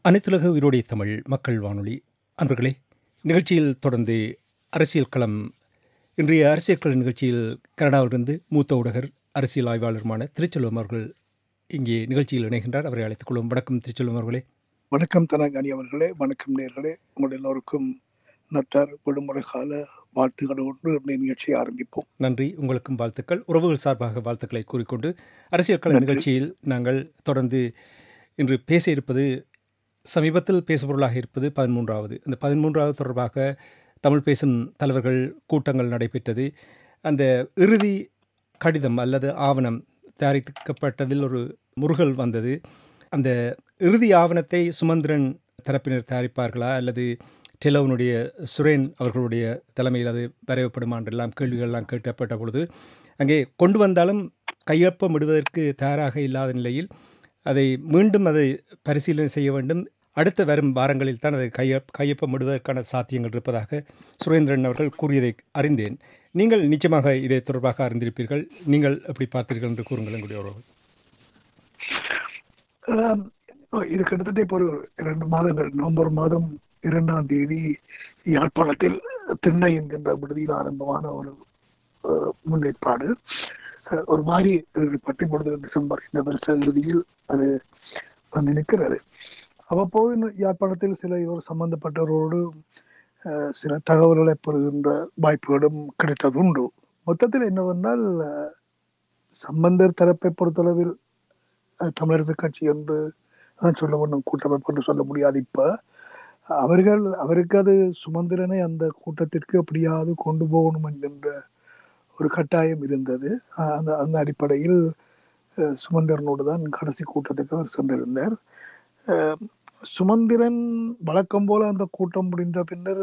அனைத்துலக உயிரோடைய தமிழ் மக்கள் வானொலி அன்பர்களே நிகழ்ச்சியில் தொடர்ந்து அரசியல் களம் இன்றைய அரசியல் கள நிகழ்ச்சியில் கனடாவிலிருந்து மூத்த ஊடகர் அரசியல் ஆய்வாளருமான திருச்செல்வம் அவர்கள் இங்கே நிகழ்ச்சியில் இணைகின்றார் அவரை அழைத்துக் கொள்வோம் வணக்கம் திருச்செல்வம் அவர்களே வணக்கம் தனகாணி அவர்களே வணக்கம் நேர்களே உங்கள் எல்லோருக்கும் நத்தார் விடுமுறை கால வாழ்த்துக்களோடு இந்த நிகழ்ச்சியை ஆரம்பிப்போம் நன்றி உங்களுக்கும் வாழ்த்துக்கள் உறவுகள் சார்பாக வாழ்த்துக்களை கூறிக்கொண்டு அரசியல் கள நன்றி. நிகழ்ச்சியில் நாங்கள் தொடர்ந்து இன்று பேச இருப்பது சமீபத்தில் பேசுபொருளாக இருப்பது பதிமூன்றாவது அந்த பதிமூன்றாவது தொடர்பாக தமிழ் பேசும் தலைவர்கள் கூட்டங்கள் நடைபெற்றது அந்த இறுதி கடிதம் அல்லது ஆவணம் தயாரிக்கப்பட்டதில் ஒரு முருகல் வந்தது அந்த இறுதி ஆவணத்தை சுமந்திரன் தரப்பினர் தயாரிப்பார்களா அல்லது டெலோவனுடைய சுரேன் அவர்களுடைய தலைமையில் அது வரையப்படுமா என்றெல்லாம் கேள்விகள்லாம் கேட்கப்பட்ட பொழுது அங்கே கொண்டு வந்தாலும் கையொப்பம் விடுவதற்கு தயாராக இல்லாத நிலையில் அதை மீண்டும் அதை பரிசீலனை செய்ய வேண்டும் அடுத்த வரும் வாரங்களில் தான் அதை கைய கையொப்பம் விடுவதற்கான சாத்தியங்கள் இருப்பதாக சுரேந்திரன் அவர்கள் கூறியதை அறிந்தேன் நீங்கள் நிச்சயமாக இதை தொடர்பாக அறிந்திருப்பீர்கள் நீங்கள் எப்படி பார்த்தீர்கள் என்று கூறுங்கள் எங்களுடைய உறவு ஆம், இது கிட்டத்தட்ட இப்போ ஒரு இரண்டு மாதங்கள் நவம்பர் மாதம் இரண்டாம் தேதி யாழ்ப்பாணத்தில் திண்ணை என்கின்ற விடுதியில் ஆரம்பமான ஒரு அஹ், முன்னேற்பாடு அஹ், ஒரு மாதிரி பட்டி பொழுது டிசம்பர் இந்த வருஷ இறுதியில் அது வந்து நிற்கிறது அவ்வப்போது இந்த யாழ்ப்பாணத்தில் சில இவர் சம்பந்தப்பட்டவரோடு அஹ், சில தகவல்களை பெறுகின்ற வாய்ப்புகளும் கிடைத்தது உண்டு மொத்தத்தில் என்னவென்றால் அஹ், சம்பந்தர் தரப்பை பொறுத்தளவில் அஹ், தமிழரசு கட்சி என்று தான் சொல்ல வேண்டும் கூட்டமைப்பு என்று சொல்ல முடியாது இப்ப அவர்கள் அவருக்கு அது சுமந்திரனை அந்த கூட்டத்திற்கு எப்படியாவது கொண்டு போகணும் என்கின்ற ஒரு கட்டாயம் இருந்தது அஹ் அந்த அந்த அடிப்படையில் அஹ், சுமந்திரனோடு தான் கடைசி கூட்டத்துக்கு அவர் சென்றிருந்தார் அஹ், சுமந்திரன் வழக்கம் போல அந்த கூட்டம் முடிந்த பின்னர்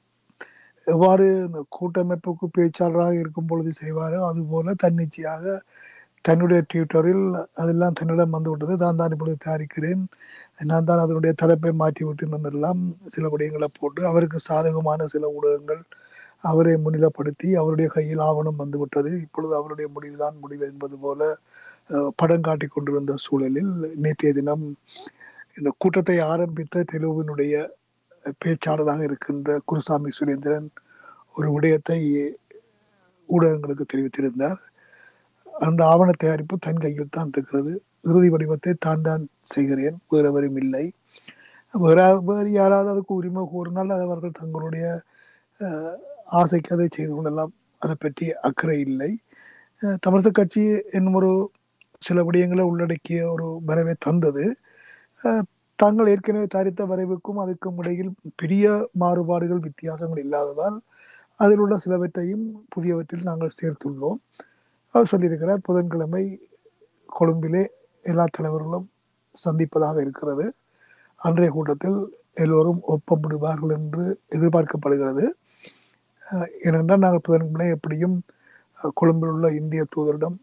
எவ்வாறு இந்த கூட்டமைப்புக்கு பேச்சாளராக இருக்கும் பொழுது செய்வாரோ அதுபோல தன்னிச்சையாக தன்னுடைய ட்விட்டரில் அதெல்லாம் தன்னிடம் வந்து விட்டது நான் தான் இப்பொழுது தயாரிக்கிறேன் நான் தான் அதனுடைய தலைப்பை மாற்றி விட்டேன் எல்லாம் சில விடயங்களை போட்டு அவருக்கு சாதகமான சில ஊடகங்கள் அவரை முன்னிலைப்படுத்தி அவருடைய கையில் ஆவணம் வந்து விட்டது இப்பொழுது அவருடைய முடிவுதான் முடிவு என்பது போல அஹ், படம் காட்டிக் கொண்டிருந்த சூழலில் நேற்றைய தினம் இந்த கூட்டத்தை ஆரம்பித்த தெலுவினுடைய பேச்சாளராக இருக்கின்ற குருசாமி சுரேந்திரன் ஒரு விடயத்தை ஊடகங்களுக்கு தெரிவித்திருந்தார் அந்த ஆவண தயாரிப்பு தன் கையில் தான் இருக்கிறது இறுதி வடிவத்தை தான் தான் செய்கிறேன் வேறவரும் இல்லை வேற வேறு யாராவது அதுக்கு உரிமை கூறினால் அது அவர்கள் தங்களுடைய அஹ், ஆசைக்கு அதை செய்து கொள்ளலாம் அதை பற்றி அக்கறை இல்லை அஹ், தமிழக கட்சி என்னும் ஒரு சில விடயங்களை உள்ளடக்கிய ஒரு வரைவை தந்தது அஹ், தாங்கள் ஏற்கனவே தயாரித்த வரைவுக்கும் அதுக்கும் இடையில் பெரிய மாறுபாடுகள் வித்தியாசங்கள் இல்லாததால் அதில் உள்ள சிலவற்றையும் புதியவற்றில் நாங்கள் சேர்த்துள்ளோம் அவர் சொல்லியிருக்கிறார் புதன்கிழமை கொழும்பிலே எல்லா தலைவர்களும் சந்திப்பதாக இருக்கிறது அன்றைய கூட்டத்தில் எல்லோரும் ஒப்பமிடுவார்கள் என்று எதிர்பார்க்கப்படுகிறது அஹ் ஏனென்றால் நாங்கள் புதன்கிழமை எப்படியும் அஹ், கொழும்பில் உள்ள இந்திய தூதரிடம்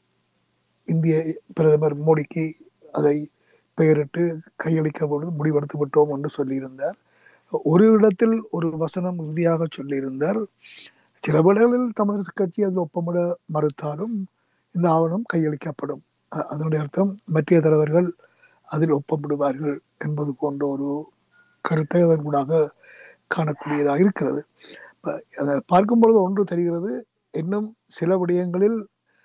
இந்திய பிரதமர் மோடிக்கு அதை பெயரிட்டு கையளிக்க பொழுது முடிவெடுத்து விட்டோம் என்று சொல்லியிருந்தார் ஒரு இடத்தில் ஒரு வசனம் உறுதியாக சொல்லியிருந்தார் சில வேளைகளில் தமிழரசு கட்சி அதில் ஒப்பமிட மறுத்தாலும் இந்த ஆவணம் கையளிக்கப்படும் அ- அதனுடைய அர்த்தம் மத்திய தலைவர்கள் அதில் ஒப்பமிடுவார்கள் என்பது போன்ற ஒரு கருத்தை அதன் கூடாக காணக்கூடியதாக இருக்கிறது இப்ப அதை பார்க்கும் பொழுது ஒன்று தெரிகிறது இன்னும் சில விடயங்களில்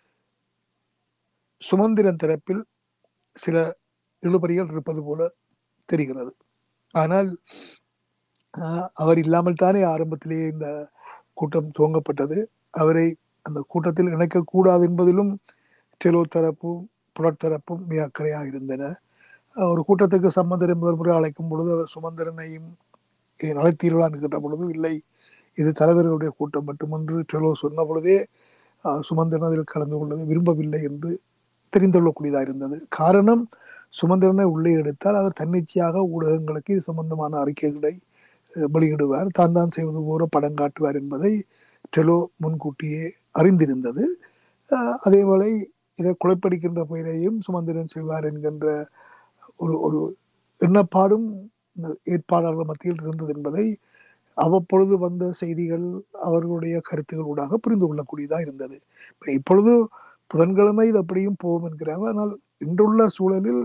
சுமந்திரன் தரப்பில் சில இழுபறிகள் இருப்பது போல தெரிகிறது ஆனால் ஆஹ், அவர் இல்லாமல் தானே ஆரம்பத்திலேயே இந்த கூட்டம் துவங்கப்பட்டது அவரை அந்த கூட்டத்தில் இணைக்கக்கூடாது என்பதிலும் டெலோ தரப்பும் புலட் தரப்பும் மிக அக்கறையாக இருந்தன அஹ் ஒரு கூட்டத்துக்கு சம்பந்தரை முதல் முறை அழைக்கும் பொழுது அவர் சுமந்திரனையும் ஏன் அழைத்தீர்களான்னு கேட்ட பொழுது இல்லை இது தலைவர்களுடைய கூட்டம் மட்டுமென்று டெலோ சொன்ன பொழுதே அஹ், சுமந்திரன் அதில் கலந்து கொள்வதை விரும்பவில்லை என்று தெரிந்து கொள்ளக்கூடியதாக இருந்தது காரணம் சுமந்திரனை உள்ளே எடுத்தால் அவர் தன்னிச்சையாக ஊடகங்களுக்கு இது சம்பந்தமான அறிக்கைகளை அஹ், வெளியிடுவார் தான் தான் செய்வது போல படம் காட்டுவார் என்பதை டெலோ முன்கூட்டியே அறிந்திருந்தது அஹ், அதேவேளை இதை குலைப்படிக்கின்ற பெயரையும் சுமந்திரன் செய்வார் என்கின்ற ஒரு ஒரு எண்ணப்பாடும் இந்த ஏற்பாளர்கள் மத்தியில் இருந்தது என்பதை அவ்வப்பொழுது வந்த செய்திகள் அவர்களுடைய கருத்துக்கள் ஊடாக புரிந்து கொள்ளக்கூடியதாக இருந்தது இப்ப இப்பொழுது புதன்கிழமை இது அப்படியும் போகும் என்கிறார்கள் ஆனால் இன்றுள்ள சூழலில்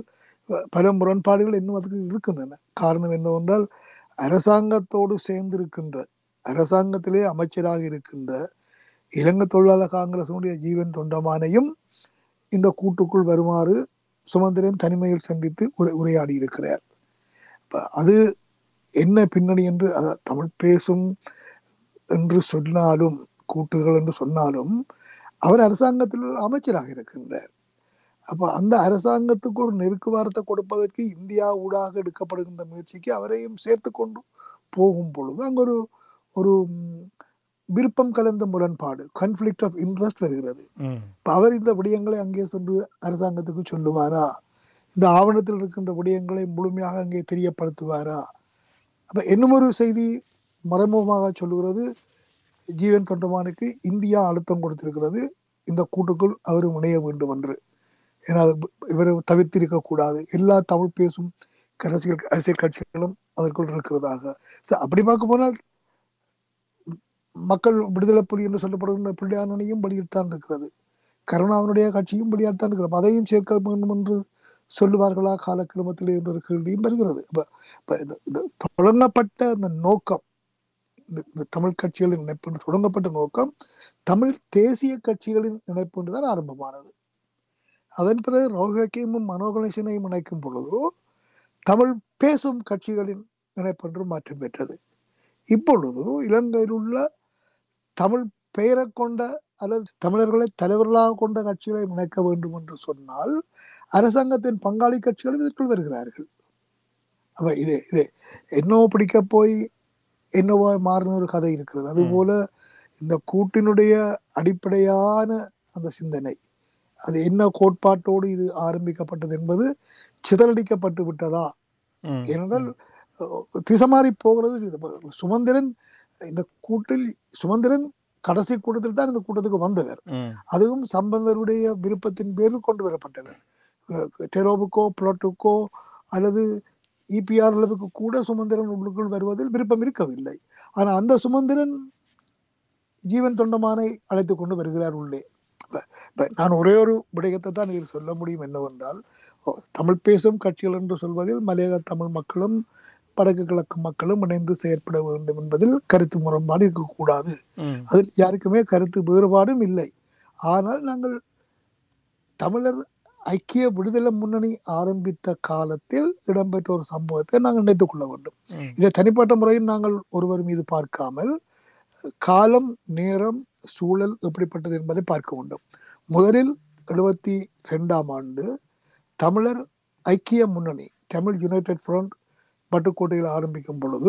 பல முரண்பாடுகள் இன்னும் அதுக்கு இருக்கின்றன காரணம் என்னவென்றால் அரசாங்கத்தோடு சேர்ந்திருக்கின்ற அரசாங்கத்திலே அமைச்சராக இருக்கின்ற இலங்கை தொழிலாளர் காங்கிரசினுடைய ஜீவன் தொண்டமானையும் இந்த கூட்டுக்குள் வருமாறு சுமந்திரன் தனிமையில் சந்தித்து உரை உரையாடி இருக்கிறார் அப்ப அது என்ன பின்னணி என்று அத- தமிழ் பேசும் என்று சொன்னாலும் கூட்டுகள் என்று சொன்னாலும் அவர் அரசாங்கத்தில் உள்ள அமைச்சராக இருக்கின்றார் அப்ப அந்த அரசாங்கத்துக்கு ஒரு நெருக்கு வாரத்தை கொடுப்பதற்கு இந்தியா ஊடாக எடுக்கப்படுகின்ற முயற்சிக்கு அவரையும் சேர்த்து கொண்டு போகும் பொழுது அங்க ஒரு ஒரு ம், விருப்பம் கலந்த முரண்பாடு கான்ஃபிளிக்ட் ஆஃப் இன்ட்ரெஸ்ட் வருகிறது ம். இப்ப அவர் இந்த விடயங்களை அங்கே சென்று அரசாங்கத்துக்கு சொல்லுவாரா இந்த ஆவணத்தில் இருக்கின்ற விடயங்களை முழுமையாக அங்கே தெரியப்படுத்துவாரா அப்ப இன்னும் ஒரு செய்தி மறைமுகமாக சொல்லுகிறது ஜீவன் தொண்டமானுக்கு இந்தியா அழுத்தம் கொடுத்திருக்கிறது இந்த கூட்டுக்குள் அவர் இணைய வேண்டும் என்று ஏன்னா அது இவரை தவிர்த்திருக்க கூடாது எல்லா தமிழ் பேசும் அரசியல் அரசியல் கட்சிகளும் அதற்குள் இருக்கிறதாக ச- அப்படி பார்க்க போனால் மக்கள் விடுதலை புலி என்று சொல்லப்படுகின்ற பிள்ளையானனையும் வெளியில்தான் இருக்கிறது கருணாவினுடைய கட்சியும் வெளியாட்தான் இருக்கிறது அதையும் சேர்க்க வேண்டும் என்று சொல்லுவார்களா காலக்கிரமத்தில் என்ற ஒரு கேள்வியும் வருகிறது அப்ப இப்ப இந்த- இந்த தொடங்கப்பட்ட அந்த நோக்கம் இந்த இந்த தமிழ் கட்சிகளின் இணைப்பு என்று தொடங்கப்பட்ட நோக்கம் தமிழ் தேசிய கட்சிகளின் இணைப்பு என்றுதான் ஆரம்பமானது அதன் பிறகு ரோஹக்கியமும் மனோகணேசனையும் இணைக்கும் பொழுது தமிழ் பேசும் கட்சிகளின் இணைப்பு என்று மாற்றம் பெற்றது இப்பொழுது இலங்கையில் உள்ள தமிழ் பெயரை கொண்ட அல்லது தமிழர்களை தலைவர்களாக கொண்ட கட்சிகளை இணைக்க வேண்டும் என்று சொன்னால் அரசாங்கத்தின் பங்காளி கட்சிகளும் இதற்குள் வருகிறார்கள் அப்ப இது இது என்னவோ பிடிக்க போய் என்னவோ மாறின ஒரு கதை இருக்கிறது அதுபோல இந்த கூட்டினுடைய அடிப்படையான அந்த சிந்தனை அது என்ன கோட்பாட்டோடு இது ஆரம்பிக்கப்பட்டது என்பது சிதறடிக்கப்பட்டு விட்டதா ம். ஏனென்றால் அஹ், திசை மாறி போகிறது இது. இப்ப சுமந்திரன் இந்த கூட்டில் சுமந்திரன் கடைசி கூட்டத்தில் தான் இந்த கூட்டத்துக்கு வந்தவர் ம். அதுவும் சம்பந்தருடைய விருப்பத்தின் பேரில் கொண்டு வரப்பட்டவர் அஹ், டெரோவுக்கோ பிளாட்டுக்கோ அல்லது இபிஆர் அளவுக்கு கூட சுமந்திரன் உள்ளுக்குள் வருவதில் விருப்பம் இருக்கவில்லை ஆனா அந்த சுமந்திரன் ஜீவன் தொண்டமானை அழைத்து கொண்டு வருகிறார் உள்ளே இப்ப இப்ப நான் ஒரே ஒரு விடயத்தை தான் இதில் சொல்ல முடியும் என்னவென்றால் ஓ, தமிழ் பேசும் கட்சிகள் என்று சொல்வதில் மலையக தமிழ் மக்களும் வடக்கு கிழக்கு மக்களும் இணைந்து செயற்பட வேண்டும் என்பதில் கருத்து முரண்பாடு இருக்கக்கூடாது ம். அதில் யாருக்குமே கருத்து வேறுபாடும் இல்லை ஆனால் நாங்கள் தமிழர் ஐக்கிய விடுதலை முன்னணி ஆரம்பித்த காலத்தில் இடம்பெற்ற ஒரு சம்பவத்தை நாங்கள் நினைத்துக் கொள்ள வேண்டும் ம். இதை தனிப்பட்ட முறையில் நாங்கள் ஒருவர் மீது பார்க்காமல் காலம் நேரம் சூழல் எப்படிப்பட்டது என்பதை பார்க்க வேண்டும் முதலில் எழுபத்தி ரெண்டாம் ஆண்டு தமிழர் ஐக்கிய முன்னணி தமிழ் யுனைடெட் ஃப்ரண்ட் பட்டுக்கோட்டையில் ஆரம்பிக்கும் பொழுது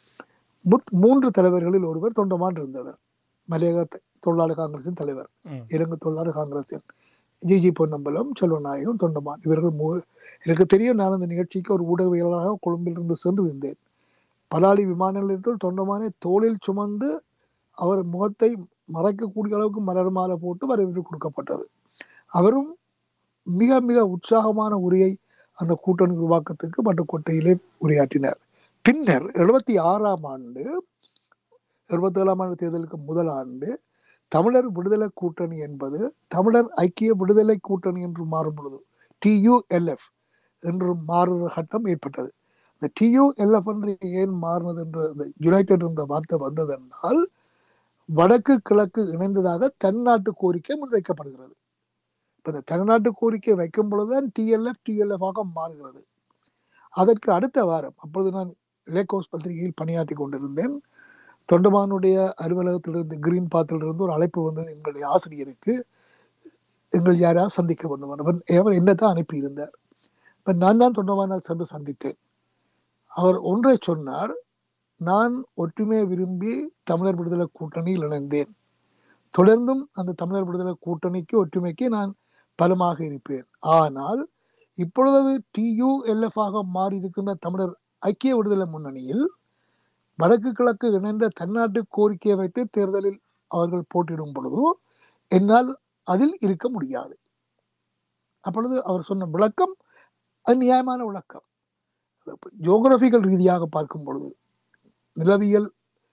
முத்- மூன்று தலைவர்களில் ஒருவர் தொண்டமான் இருந்தவர் மலையக த- தொழிலாளர் காங்கிரசின் தலைவர் ம். இலங்கை தொழிலாளர் காங்கிரசின் ஜிஜி பொன்னம்பலம் செல்வநாயகம் தொண்டமான் இவர்கள் மூ எனக்கு தெரியும் நான் அந்த நிகழ்ச்சிக்கு ஒரு ஊடகவியலாளராக கொழும்பிலிருந்து சென்று இருந்தேன் பலாலி விமான நிலையத்தில் தொண்டமானை தோளில் சுமந்து அவர் முகத்தை மறைக்கக்கூடிய அளவுக்கு மலர் மாலை போட்டு வரவேற்பு கொடுக்கப்பட்டது அவரும் மிக மிக உற்சாகமான உரையை அந்த கூட்டணி உருவாக்கத்துக்கு பட்டுக்கோட்டையிலே உரையாற்றினார் பின்னர் எழுபத்தி ஆறாம் ஆண்டு எழுபத்தி ஏழாம் ஆண்டு தேர்தலுக்கு முதல் ஆண்டு தமிழர் விடுதலை கூட்டணி என்பது தமிழர் ஐக்கிய விடுதலை கூட்டணி என்று மாறும் பொழுது டியூஎல்எஃப் என்று மாறுகிற கட்டம் ஏற்பட்டது இந்த டியூஎல்எஃப் என்று ஏன் மாறினது என்று அந்த யுனைடெட் என்ற வார்த்தை வந்தது என்றால் வடக்கு கிழக்கு இணைந்ததாக தன்னாட்டு கோரிக்கை முன்வைக்கப்படுகிறது இப்ப இந்த தன்னாட்டு கோரிக்கை வைக்கும் பொழுதுதான் டிஎல்எஃப் டிஎல்எஃப் ஆக மாறுகிறது அதற்கு அடுத்த வாரம் அப்பொழுது நான் லேகோஸ் பத்திரிகையில் பணியாற்றி கொண்டிருந்தேன் தொண்டமானுடைய அலுவலகத்திலிருந்து கிரீன் பாத்திலிருந்து ஒரு அழைப்பு வந்தது எங்களுடைய ஆசிரியருக்கு எங்கள் யாராவது சந்திக்க வேண்டும் அவர் அவர் என்னத்தான் அனுப்பியிருந்தார் இப்ப நான் தான் தொண்டமான சென்று சந்தித்தேன் அவர் ஒன்றை சொன்னார் நான் ஒற்றுமையை விரும்பி தமிழர் விடுதலை கூட்டணியில் இணைந்தேன் தொடர்ந்தும் அந்த தமிழர் விடுதலை கூட்டணிக்கு ஒற்றுமைக்கு நான் பலமாக இருப்பேன் ஆனால் இப்பொழுது டியூஎல்எஃப் ஆக மாறி இருக்கின்ற தமிழர் ஐக்கிய விடுதலை முன்னணியில் வடக்கு கிழக்கு இணைந்த தன்னாட்டு கோரிக்கையை வைத்து தேர்தலில் அவர்கள் போட்டியிடும் பொழுது என்னால் அதில் இருக்க முடியாது அப்பொழுது அவர் சொன்ன விளக்கம் அது நியாயமான விளக்கம் ஜியோகிராபிக்கல் ரீதியாக பார்க்கும் பொழுது நிலவியல்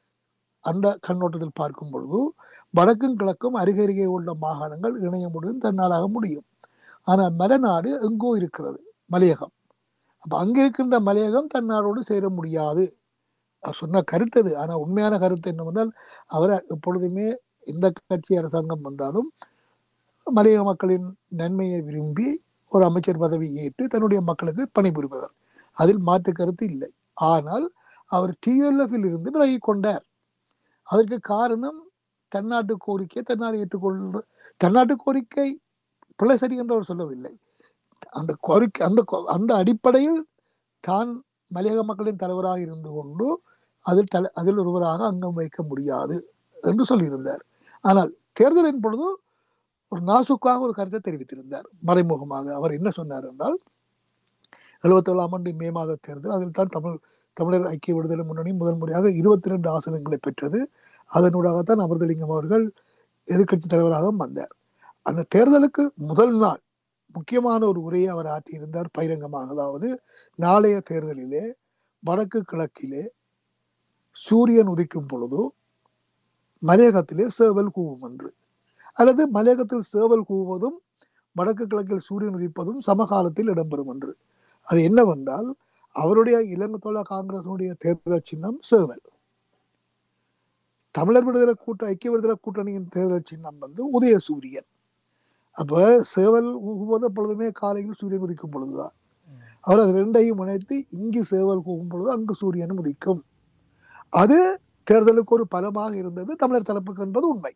அந்த கண்ணோட்டத்தில் பார்க்கும் பொழுது வடக்கும் கிழக்கும் அருகருகே உள்ள மாகாணங்கள் இணைய முடியும் தன்னாலாக முடியும் ஆனால் மலைநாடு எங்கோ இருக்கிறது மலையகம் அப்ப அங்க இருக்கின்ற மலையகம் தன்னாரோடு சேர முடியாது அவர் சொன்ன கருத்து அது ஆனா உண்மையான கருத்து என்னவென்றால் அவர் எப்பொழுதுமே எந்த கட்சி அரசாங்கம் வந்தாலும் மலையக மக்களின் நன்மையை விரும்பி ஒரு அமைச்சர் பதவி ஏற்று தன்னுடைய மக்களுக்கு பணிபுரிபவர் அதில் மாற்று கருத்து இல்லை ஆனால் அவர் டிஎல்எஃபில் இருந்து விலகி கொண்டார் அதற்கு காரணம் தன்னாட்டு கோரிக்கை தன்னால் ஏற்றுக்கொள்ள தன்னாட்டு கோரிக்கை பிள்ளை சரி என்று அவர் சொல்லவில்லை அந்த கோரிக்கை அந்த கோ- அந்த அடிப்படையில் தான் மலையக மக்களின் தலைவராக இருந்து கொண்டு அதில் தலை அதில் ஒருவராக அங்கம் வைக்க முடியாது என்று சொல்லியிருந்தார் ஆனால் தேர்தலின் பொழுது ஒரு நாசுக்காக ஒரு கருத்தை தெரிவித்திருந்தார் மறைமுகமாக அவர் என்ன சொன்னார் என்றால் எழுபத்தேழாம் ஆண்டு மே மாத தேர்தல் அதில் தான் தமிழ் தமிழர் ஐக்கிய விடுதலை முன்னணி முதல் முறையாக இருபத்தி ரெண்டு ஆசனங்களை பெற்றது அதனூடாகத்தான் அமிர்தலிங்கம் அவர்கள் எதிர்க்கட்சி தலைவராக வந்தார் அந்த தேர்தலுக்கு முதல் நாள் முக்கியமான ஒரு உரையை அவர் ஆற்றியிருந்தார் பகிரங்கமாக அதாவது நாளைய தேர்தலிலே வடக்கு கிழக்கிலே சூரியன் உதிக்கும் பொழுது மலையகத்திலே சேவல் கூவும் என்று அல்லது மலையகத்தில் சேவல் கூவுவதும் வடக்கு கிழக்கில் சூரியன் உதிப்பதும் சமகாலத்தில் இடம்பெறும் என்று அது என்னவென்றால் அவருடைய இலங்கை தொழில காங்கிரசினுடைய தேர்தல் சின்னம் சேவல் தமிழர் விடுதலை கூட்ட ஐக்கிய விடுதலை கூட்டணியின் தேர்தல் சின்னம் வந்து உதயசூரியன் அப்ப சேவல் கூவுவது எப்பொழுதுமே காலையில் சூரியன் உதிக்கும் பொழுதுதான் அவர் அது ரெண்டையும் இணைத்து இங்கு சேவல் கூவும் பொழுது அங்கு சூரியன் உதிக்கும் அது தேர்தலுக்கு ஒரு பலமாக இருந்தது தமிழர் தரப்புக்கு என்பது உண்மை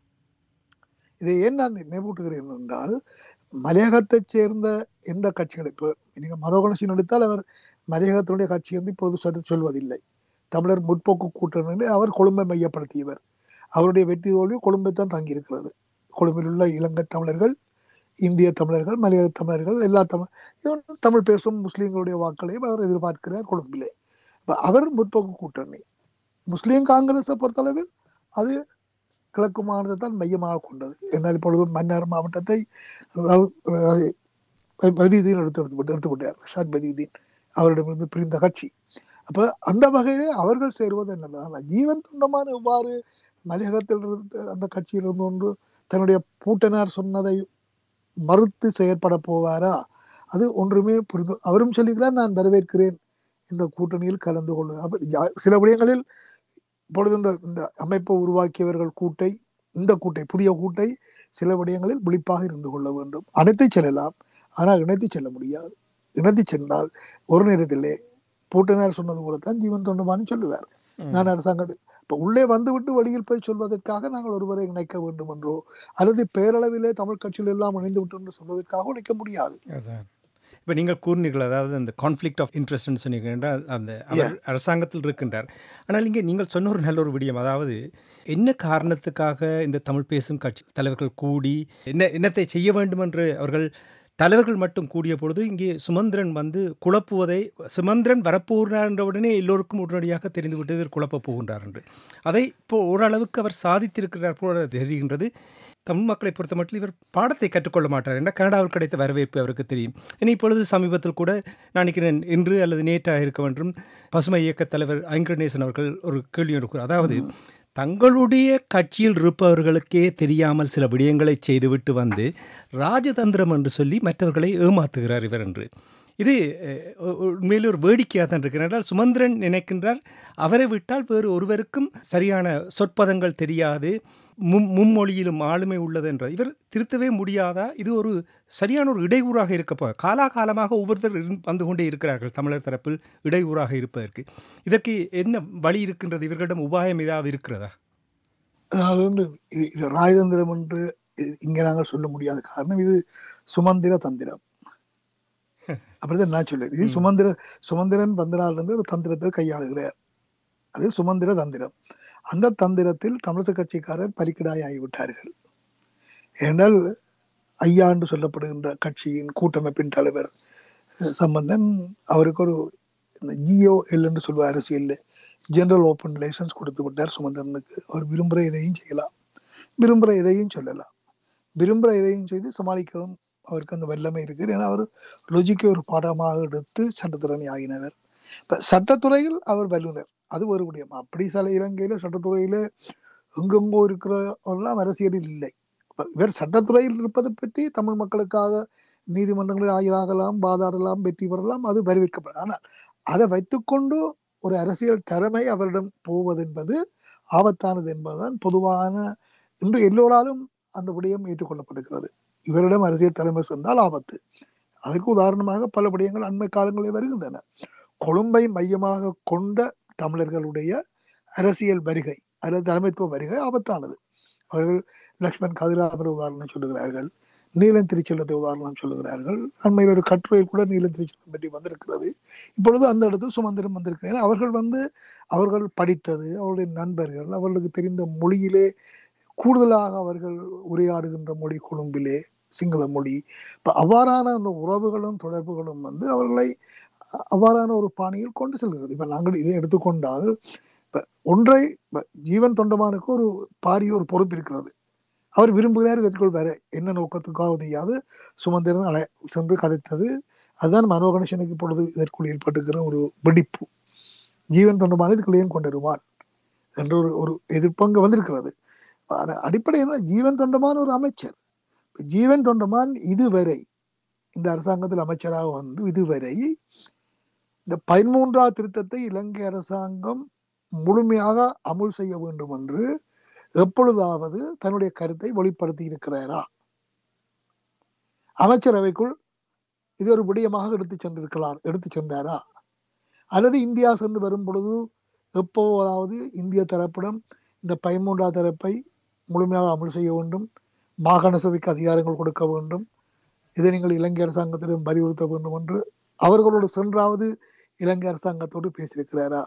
இதை ஏன் நான் நினைவூட்டுகிறேன் என்றால் மலையகத்தைச் சேர்ந்த எந்த கட்சிகள் இப்போ நீங்க மனோகணசின் எடுத்தால் அவர் மலையகத்தினுடைய கட்சி என்று இப்பொழுது சொல்ல- சொல்வதில்லை தமிழர் முற்போக்கு கூட்டணி அவர் கொழும்பை மையப்படுத்தியவர் அவருடைய வெற்றி தோல்வி கொழும்பை தான் தங்கியிருக்கிறது கொழும்பில் உள்ள இலங்கை தமிழர்கள் இந்திய தமிழர்கள் மலையாள தமிழர்கள் எல்லா தமிழ் even தமிழ் பேசும் முஸ்லீம்களுடைய வாக்களையும் அவர் எதிர்பார்க்கிறார் கொழும்பிலே அப்ப அவர் முற்போக்கு கூட்டணி முஸ்லீம் காங்கிரஸை பொறுத்தளவில் அது கிழக்கு மாநிலத்தை தான் மையமாக கொண்டது എന്നാൽ இப்பொழுது மன்னார் மாவட்டத்தை ரவு- ர- பதியுதீன் எடுத்து எடுத்து எடுத்துவிட்டார் ஷாத் பதியுதீன் அவரிடமிருந்து பிரிந்த கட்சி அப்ப அந்த வகையிலே அவர்கள் சேருவது என்னது ஆனால் ஜீவன் துண்டமான இவ்வாறு மலையகத்தில் இருந்து அந்த கட்சியில் இருந்து கொண்டு தன்னுடைய பூட்டனார் சொன்னதை மறுத்து செயற்பட போவாரா அது ஒன்றுமே புரிந்து அவரும் சொல்லுகிறார் நான் வரவேற்கிறேன் இந்த கூட்டணியில் கலந்து கொள்ள அப்ப யா- சில விடயங்களில் இப்பொழுது இந்த இந்த அமைப்பை உருவாக்கியவர்கள் கூட்டை இந்த கூட்டை புதிய கூட்டை சில விடயங்களில் விழிப்பாக இருந்து கொள்ள வேண்டும் அனைத்தை செல்லலாம் ஆனால் இணைத்து செல்ல முடியாது இணைத்து சென்றால் ஒரு நேரத்திலே பூட்டனார் சொன்னது போலத்தான் ஜீவன் தொண்டமானு சொல்லுவார் நான் அரசாங்கத்தில் இப்ப உள்ளே வந்துவிட்டு வெளியில் போய் சொல்வதற்காக நாங்கள் ஒருவரை இணைக்க வேண்டும் என்றோ அல்லது பேரளவிலே தமிழ் கட்சியில் எல்லாம் இணைந்து விட்டு என்று சொல்வதற்காக இணைக்க முடியாது அதான் இப்போ நீங்கள் கூறினீர்கள் அதாவது அந்த கான்ஃப்ளிக்ட் ஆஃப் இன்ட்ரெஸ்ட்னு சொன்னீங்க என்றால் அந்த அவர் அரசாங்கத்தில் இருக்கின்றார் ஆனால் இங்கே நீங்கள் சொன்ன ஒரு நல்ல ஒரு விடயம் அதாவது என்ன காரணத்துக்காக இந்த தமிழ் பேசும் கட்சி தலைவர்கள் கூடி என்ன என்னத்தை செய்ய வேண்டும் என்று அவர்கள் தலைவர்கள் மட்டும் கூடிய பொழுது இங்கே சுமந்திரன் வந்து குழப்புவதை சுமந்திரன் வரப்போகிறார் என்ற உடனே எல்லோருக்கும் உடனடியாக தெரிந்துவிட்டது இவர் குழப்பப் போகின்றார் என்று அதை இப்போ ஓரளவுக்கு அவர் சாதித்திருக்கிறார் போல தெரிகின்றது தமிழ் மக்களை பொறுத்த மட்டும் இவர் பாடத்தை கற்றுக்கொள்ள மாட்டார் என்ற கனடாவில் கிடைத்த வரவேற்பு அவருக்கு தெரியும் இனி இப்பொழுது சமீபத்தில் கூட நான் நினைக்கிறேன் இன்று அல்லது நேற்றாக இருக்க வேண்டும் பசுமை இயக்க தலைவர் ஐங்கரநேசன் அவர்கள் ஒரு கேள்வி எடுக்கிறார் அதாவது தங்களுடைய கட்சியில் இருப்பவர்களுக்கே தெரியாமல் சில விடயங்களை செய்துவிட்டு வந்து ராஜதந்திரம் என்று சொல்லி மற்றவர்களை ஏமாத்துகிறார் இவர் என்று இது அஹ், உண்மையிலே ஒரு வேடிக்கையாக தான் இருக்கிறது என்றால் சுமந்திரன் நினைக்கின்றார் அவரை விட்டால் வேறு ஒருவருக்கும் சரியான சொற்பதங்கள் தெரியாது மும் மும்மொழியிலும் ஆளுமை உள்ளது என்ற இவர் திருத்தவே முடியாதா இது ஒரு சரியான ஒரு இடையூறாக இருக்க காலாகாலமாக ஒவ்வொருத்தர் இருந்து- வந்து கொண்டே இருக்கிறார்கள் தமிழர் தரப்பில் இடையூறாக இருப்பதற்கு இதற்கு என்ன வழி இருக்கின்றது இவர்களிடம் உபாயம் ஏதாவது இருக்கிறதா அதாவது வந்து இது இது ராஜதந்திரம் என்று இ- இங்க நாங்கள் சொல்ல முடியாத காரணம் இது சுமந்திர தந்திரம் அப்படிதான் நான் சொல்லுவேன் இது ம். சுமந்திர சுமந்திரன் பந்தனால் இருந்து ஒரு தந்திரத்தை கையாளுகிறார் அது சுமந்திர தந்திரம் அந்த தந்திரத்தில் தமிழக கட்சிக்காரர் பலிக்கிடாய் ஆகிவிட்டார்கள் ஏனால் ஐயா என்று சொல்லப்படுகின்ற கட்சியின் கூட்டமைப்பின் தலைவர் அஹ், சம்பந்தன் அவருக்கு ஒரு இந்த ஜிஓ எல் என்று சொல்வ அரசியல் ஜெனரல் ஓப்பன் லைசன்ஸ் கொடுத்து விட்டார் சுமந்திரனுக்கு அவர் விரும்புகிற எதையும் செய்யலாம் விரும்புகிற எதையும் சொல்லலாம் விரும்புகிற எதையும் செய்து சமாளிக்கவும் அவருக்கு அந்த வல்லமை இருக்குது ஏன்னா அவர் லொஜிக்கை ஒரு பாடமாக எடுத்து சட்டத்திறனி ஆகினவர் இப்ப சட்டத்துறையில் அவர் வல்லுனர் அது ஒரு விடயம் அப்படி சில இலங்கையில சட்டத்துறையில எங்கெங்கோ இருக்கிறவரெல்லாம் அரசியலில் இல்லை இப்ப இவர் சட்டத்துறையில் இருப்பதை பற்றி தமிழ் மக்களுக்காக நீதிமன்றங்களில் ஆஜராகலாம் வாதாடலாம் வெற்றி பெறலாம் அது வரவேற்கப்படும் ஆனால் அதை வைத்துக்கொண்டு ஒரு அரசியல் திறமை அவரிடம் போவது என்பது ஆபத்தானது என்பதுதான் பொதுவான இன்று எல்லோராலும் அந்த விடயம் ஏற்றுக்கொள்ளப்படுகிறது இவரிடம் அரசியல் தலைமை சென்றால் ஆபத்து அதுக்கு உதாரணமாக பல விடயங்கள் அண்மை காலங்களில் வருகின்றன கொழும்பை மையமாக கொண்ட தமிழர்களுடைய அரசியல் வருகை அல்லது தலைமைத்துவ வருகை ஆபத்தானது அவர்கள் லக்ஷ்மண் கதிராமர் உதாரணம் சொல்லுகிறார்கள் நீலன் திருச்செல்லத்தை உதாரணம் சொல்லுகிறார்கள் அண்மையில் ஒரு கட்டுரையில் கூட நீலன் திருச்செல்லம் பற்றி வந்திருக்கிறது இப்பொழுது அந்த இடத்தில் சுமந்திரம் வந்திருக்கிறார்கள் அவர்கள் வந்து அவர்கள் படித்தது அவருடைய நண்பர்கள் அவர்களுக்கு தெரிந்த மொழியிலே கூடுதலாக அவர்கள் உரையாடுகின்ற மொழி கொழும்பிலே சிங்கள மொழி இப்போ அவ்வாறான அந்த உறவுகளும் தொடர்புகளும் வந்து அவர்களை அ- அவ்வாறான ஒரு பாணியில் கொண்டு செல்கிறது இப்ப நாங்கள் இதை எடுத்துக்கொண்டால் இப்ப ஒன்றை இப்ப ஜீவன் தொண்டமானுக்கு ஒரு பாரிய ஒரு பொறுப்பு இருக்கிறது அவர் விரும்புகிறார் இதற்குள் வேற என்ன நோக்கத்துக்காக தெரியாது சுமந்திரன் அலை சென்று கதைத்தது அதுதான் மனோகணேசனுக்கு இப்பொழுது இதற்குள் ஏற்பட்டுக்கிற ஒரு வெடிப்பு ஜீவன் தொண்டமான இதுக்குள்ளே ஏன் கொண்டு வருவார் என்ற ஒரு ஒரு எதிர்ப்பு அங்க வந்திருக்கிறது ஆனா அடிப்படை என்ன ஜீவன் தொண்டமான ஒரு அமைச்சர் இப்ப ஜீவன் தொண்டமான் இதுவரை இந்த அரசாங்கத்தில் அமைச்சராக வந்து இதுவரை இந்த பதிமூன்றாவது திருத்தத்தை இலங்கை அரசாங்கம் முழுமையாக அமுல் செய்ய வேண்டும் என்று எப்பொழுதாவது தன்னுடைய கருத்தை வெளிப்படுத்தி இருக்கிறாரா அமைச்சரவைக்குள் இது ஒரு விடயமாக எடுத்து சென்றிருக்கலாம் எடுத்து சென்றாரா அல்லது இந்தியா சென்று வரும் பொழுது எப்போதாவது இந்திய தரப்பிடம் இந்த பதிமூன்றாவது தரப்பை முழுமையாக அமல் செய்ய வேண்டும் மாகாண சபைக்கு அதிகாரங்கள் கொடுக்க வேண்டும் இதை நீங்கள் இலங்கை அரசாங்கத்திடம் வலியுறுத்த வேண்டும் என்று அவர்களோடு சென்றாவது இலங்கை அரசாங்கத்தோடு பேசியிருக்கிறாரா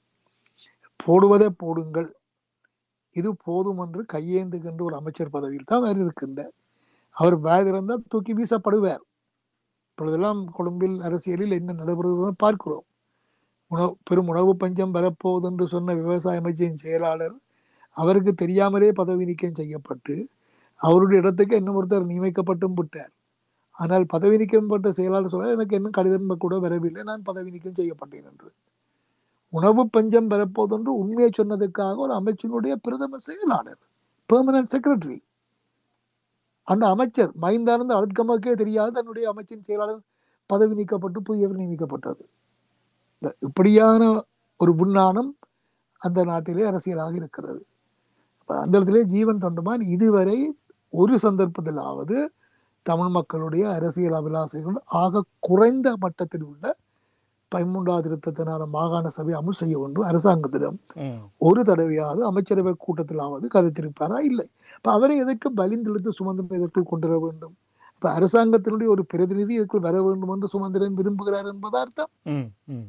போடுவதை போடுங்கள் இது போதும் என்று கையேந்துகின்ற ஒரு அமைச்சர் பதவியில் தான் அவர் இருக்கின்றார் அவர் பேக் இருந்தால் தூக்கி வீசப்படுவார் இப்பொழுதெல்லாம் கொழும்பில் அரசியலில் என்ன நடைபெறுகிறது பார்க்கிறோம் உணவு பெரும் உணவு பஞ்சம் வரப்போகுது என்று சொன்ன விவசாய அமைச்சின் செயலாளர் அவருக்கு தெரியாமலே பதவி நீக்கம் செய்யப்பட்டு அவருடைய இடத்துக்கு இன்னும் ஒருத்தர் நியமிக்கப்பட்டும் விட்டார் ஆனால் பதவி நீக்கப்பட்ட செயலாளர் சொல்ல எனக்கு இன்னும் கடிதம் கூட வரவில்லை நான் பதவி நீக்கம் செய்யப்பட்டேன் என்று உணவு பஞ்சம் வரப்போது என்று உண்மையை சொன்னதுக்காக ஒரு அமைச்சனுடைய பிரதம செயலாளர் பெர்மனன்ட் செக்ரட்டரி அந்த அமைச்சர் மைந்தானந்த அழுத்கமக்கே தெரியாது தன்னுடைய அமைச்சின் செயலாளர் பதவி நீக்கப்பட்டு புதியவர் நியமிக்கப்பட்டது இந்த இப்படியான ஒரு விண்ணானம் அந்த நாட்டிலே அரசியலாக இருக்கிறது அப்ப அந்த இடத்திலே ஜீவன் தொண்டுமான் இதுவரை ஒரு சந்தர்ப்பத்திலாவது தமிழ் மக்களுடைய அரசியல் அபிலாசைகள் ஆக குறைந்த மட்டத்தில் உள்ள பதிமூன்றாவது திருத்தத்தினான மாகாண சபை அமல் செய்ய வேண்டும் அரசாங்கத்திடம் ம். ஒரு தடவையாவது அமைச்சரவை கூட்டத்திலாவது கதைத்திருப்பாரா இல்லை இப்ப அவரை எதற்கு பலிந்தெழுத்து சுமந்திரன் இதற்குள் கொண்டு வர வேண்டும் இப்ப அரசாங்கத்தினுடைய ஒரு பிரதிநிதி இதற்குள் வர வேண்டும் என்று சுமந்திரன் விரும்புகிறார் என்பதா அர்த்தம் ம். ம்.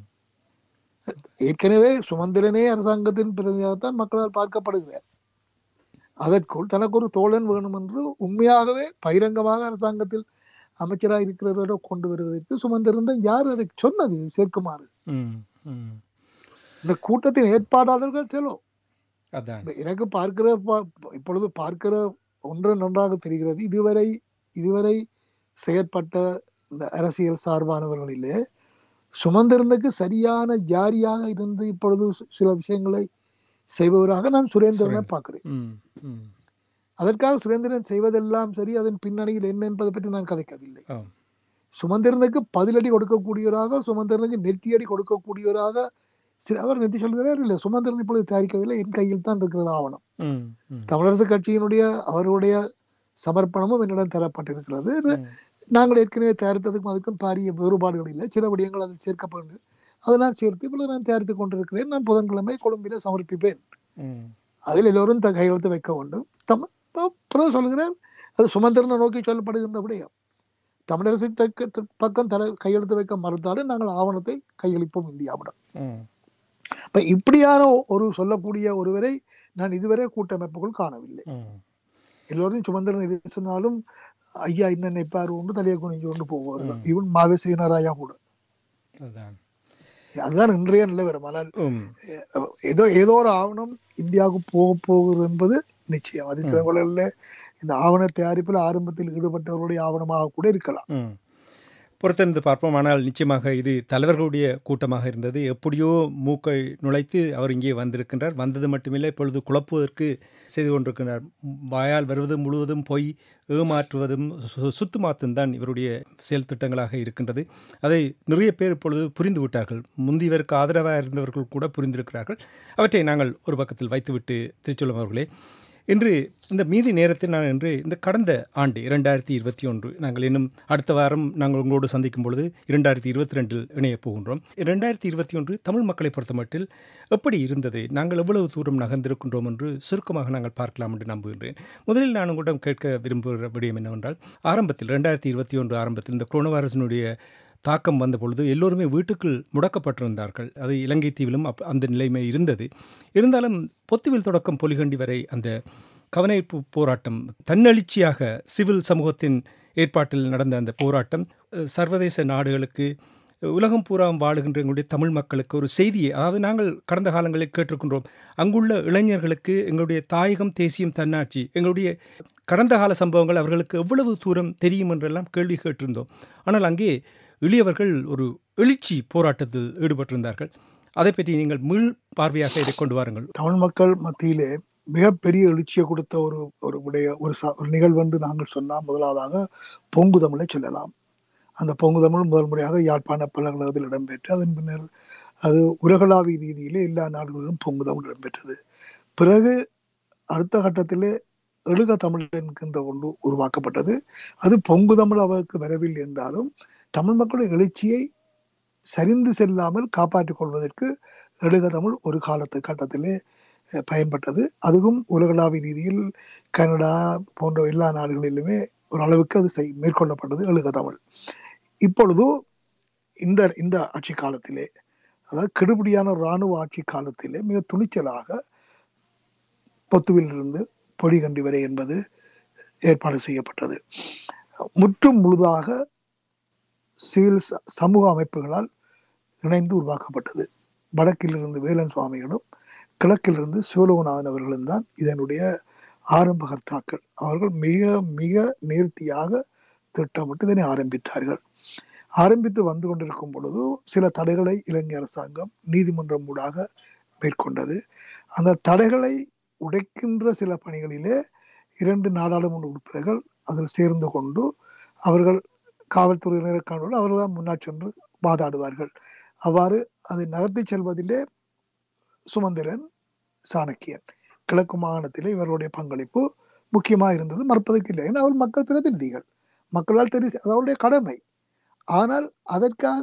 ஏற்கனவே சுமந்திரனே அரசாங்கத்தின் பிரதிநிதியாகத்தான் மக்களால் பார்க்கப்படுகிறார் அதற்குள் தனக்கு ஒரு தோழன் வேணும் என்று உண்மையாகவே பகிரங்கமாக அரசாங்கத்தில் அமைச்சராக இருக்கிறவரோட கொண்டு வருவதற்கு சுமந்திரன் யார் அதை சொன்னது சேர்க்குமாறு ம். ம். இந்த கூட்டத்தின் ஏற்பாட்டாளர்கள் செலோ அதான் இப்ப எனக்கு பார்க்கிற பா- இப்பொழுது பார்க்கிற ஒன்று நன்றாக தெரிகிறது இதுவரை இதுவரை செயற்பட்ட இந்த அரசியல் சார்பானவர்களிலே சுமந்திரனுக்கு சரியான ஜாரியாக இருந்து இப்பொழுது சி- சில விஷயங்களை செய்பவராக நான் சுரேந்திரனை சுரேந்திரன். பார்க்கிறேன் ம். ம். அதற்காக சுரேந்திரன் செய்வதெல்லாம் சரி அதன் பின்னணியில் என்ன என்பதை பற்றி நான் கதைக்கவில்லை ஆம். சுமந்திரனுக்கு பதிலடி கொடுக்கக்கூடியவராக சுமந்திரனுக்கு நெற்றியடி கொடுக்கக்கூடியவராக சில அவர் நெற்றி சொல்கிறார் இல்லை சுமந்திரன் இப்பொழுது தயாரிக்கவில்லை என் கையில் தான் இருக்கிறது ஆவணம் ம். ம். தமிழரசு கட்சியினுடைய அவருடைய சமர்ப்பணமும் என்னிடம் தரப்பட்டிருக்கிறது ம். நாங்கள் ஏற்கனவே தயாரித்ததுக்கும் அதுக்கும் பாரிய வேறுபாடுகள் இல்லை சில விடயங்கள் அதில் சேர்க்கப்படும் அதனால் சேர்த்து இப்பொழுது நான் தயாரித்துக் கொண்டிருக்கிறேன் நான் புதன்கிழமை கொழும்பிலே சமர்ப்பிப்பேன் ம். அதில் எல்லோரும் த- கையெழுத்து வைக்க வேண்டும் தம் அப்புறம் சொல்கிறேன் அது சுமந்திரனை நோக்கி சொல்லப்படுகின்ற விடயம் தமிழரசு தக்க த- பக்கம் தலை கையெழுத்து வைக்க மறுத்தாலும் நாங்கள் ஆவணத்தை கையளிப்போம் இந்தியாவிடம் ம். இப்ப இப்படியான ஒ- ஒரு சொல்லக்கூடிய ஒருவரை நான் இதுவரை கூட்டமைப்புகள் காணவில்லை ம். எல்லோரும் சுமந்திரன் எது சொன்னாலும் ஐயா என்ன நினைப்பார் ஒன்று தலையை குனிஞ்சு கொண்டு போவார்கள் ம். இவன் மாவே சீனராயா கூட அதான் அதுதான் இன்றைய நிலவரம் ஆனால் ம். ஏதோ ஏதோ ஒரு ஆவணம் இந்தியாவுக்கு போக போகிறது என்பது நிச்சயம் அது சில வேளைகளில் இந்த ஆவண தயாரிப்பில் ஆரம்பத்தில் ஈடுபட்டவர்களுடைய ஆவணமாக கூட இருக்கலாம் ம். பொறுத்திருந்து பார்ப்போம் ஆனால் நிச்சயமாக இது தலைவர்களுடைய கூட்டமாக இருந்தது எப்படியோ மூக்கை நுழைத்து அவர் இங்கே வந்திருக்கின்றார் வந்தது மட்டுமில்லை இப்பொழுது குழப்புவதற்கு செய்து கொண்டிருக்கிறார் வாயால் வருவது முழுவதும் பொய் ஏமாற்றுவதும் சு- சுத்துமாத்தும் தான் இவருடைய செயல் திட்டங்களாக இருக்கின்றது அதை நிறைய பேர் இப்பொழுது புரிந்து விட்டார்கள் முந்தியவருக்கு ஆதரவாக இருந்தவர்கள் கூட புரிந்திருக்கிறார்கள் அவற்றை நாங்கள் ஒரு பக்கத்தில் வைத்துவிட்டு திருச்செல்வம் அவர்களே இன்று இந்த மீதி நேரத்தில் நான் இன்று இந்த கடந்த ஆண்டு இரண்டாயிரத்தி இருபத்தி ஒன்று நாங்கள் இன்னும் அடுத்த வாரம் நாங்கள் உங்களோடு சந்திக்கும் பொழுது இரண்டாயிரத்தி இருபத்தி ரெண்டில் இணையப் போகின்றோம் இரண்டாயிரத்தி இருபத்தி ஒன்று தமிழ் மக்களை பொறுத்தமட்டில் எப்படி இருந்தது நாங்கள் எவ்வளவு தூரம் நகர்ந்திருக்கின்றோம் என்று சுருக்கமாக நாங்கள் பார்க்கலாம் என்று நம்புகின்றேன் முதலில் நான் உங்களிடம் கேட்க விரும்புகிற விடயம் என்னவென்றால் ஆரம்பத்தில் ரெண்டாயிரத்தி இருபத்தி ஒன்று ஆரம்பத்தில் இந்த கொரோனா வைரஸினுடைய தாக்கம் வந்த பொழுது எல்லோருமே வீட்டுக்குள் முடக்கப்பட்டிருந்தார்கள் அது இலங்கை தீவிலும் அப் அந்த நிலைமை இருந்தது இருந்தாலும் பொத்துவில் தொடக்கம் பொலிகண்டி வரை அந்த கவனிப்பு போராட்டம் தன்னெழுச்சியாக சிவில் சமூகத்தின் ஏற்பாட்டில் நடந்த அந்த போராட்டம் அஹ், சர்வதேச நாடுகளுக்கு உலகம் பூரா வாழுகின்ற எங்களுடைய தமிழ் மக்களுக்கு ஒரு செய்தியை அதாவது நாங்கள் கடந்த காலங்களில் கேட்டிருக்கின்றோம் அங்குள்ள இளைஞர்களுக்கு எங்களுடைய தாயகம் தேசியம் தன்னாட்சி எங்களுடைய கடந்த கால சம்பவங்கள் அவர்களுக்கு எவ்வளவு தூரம் தெரியும் என்றெல்லாம் கேள்வி கேட்டிருந்தோம் ஆனால் அங்கே எளியவர்கள் ஒரு எழுச்சி போராட்டத்தில் ஈடுபட்டிருந்தார்கள் அதை பற்றி நீங்கள் மீள் பார்வையாக இதை கொண்டு வாருங்கள் தமிழ் மக்கள் மத்தியிலே மிகப்பெரிய எழுச்சியை கொடுத்த ஒரு ஒரு உடைய ஒரு ச- ஒரு நிகழ்வு என்று நாங்கள் சொன்னால் முதலாவதாக பொங்கு தமிழை சொல்லலாம் அந்த பொங்கு தமிழ் முதல் முறையாக யாழ்ப்பாண பல்கலைக்கழகத்தில் இடம்பெற்று அதன் பின்னர் அது உலகளாவிய ரீதியிலே எல்லா நாடுகளிலும் பொங்கு தமிழ் இடம்பெற்றது பிறகு அடுத்த கட்டத்திலே எழுக தமிழ் என்கின்ற ஒன்று உருவாக்கப்பட்டது அது பொங்கு தமிழ் அவருக்கு வரவில்லை என்றாலும் தமிழ் மக்களுடைய எழுச்சியை சரிந்து செல்லாமல் காப்பாற்றிக் கொள்வதற்கு எழுக தமிழ் ஒரு காலத்து கட்டத்திலே அஹ், பயன்பட்டது அதுவும் உலகளாவிய ரீதியில் கனடா போன்ற எல்லா நாடுகளிலுமே ஒரு அளவுக்கு அது செய் மேற்கொள்ளப்பட்டது எழுக தமிழ் இப்பொழுது இந்த இந்த ஆட்சி காலத்திலே அதாவது கெடுபிடியான இராணுவ ஆட்சி காலத்திலே மிக துணிச்சலாக பொத்துவிலிருந்து பொடிகண்டி வரை என்பது ஏற்பாடு செய்யப்பட்டது முற்றும் முழுதாக சிவில் ச- சமூக அமைப்புகளால் இணைந்து உருவாக்கப்பட்டது வடக்கிலிருந்து வேலன் சுவாமிகளும் கிழக்கிலிருந்து சிவலோகநாதன் அவர்களும் தான் இதனுடைய ஆரம்ப கர்த்தாக்கள் அவர்கள் மிக மிக நேர்த்தியாக திட்டமிட்டு இதனை ஆரம்பித்தார்கள் ஆரம்பித்து வந்து கொண்டிருக்கும் பொழுது சில தடைகளை இலங்கை அரசாங்கம் நீதிமன்றம் ஊடாக மேற்கொண்டது அந்த தடைகளை உடைக்கின்ற சில பணிகளிலே இரண்டு நாடாளுமன்ற உறுப்பினர்கள் அதில் சேர்ந்து கொண்டு அவர்கள் காவல்துறையினரை காணோடு அவர்கள் தான் முன்னாடி சென்று வாதாடுவார்கள் அவ்வாறு அதை நகர்த்தி செல்வதிலே சுமந்திரன் சாணக்கியன் கிழக்கு மாகாணத்திலே இவர்களுடைய பங்களிப்பு முக்கியமாக இருந்தது மறுப்பதற்கு இல்லை ஏன்னா அவர் மக்கள் பிரதிநிதிகள் மக்களால் தெரிவு செய்- அது அவருடைய கடமை ஆனால் அதற்காக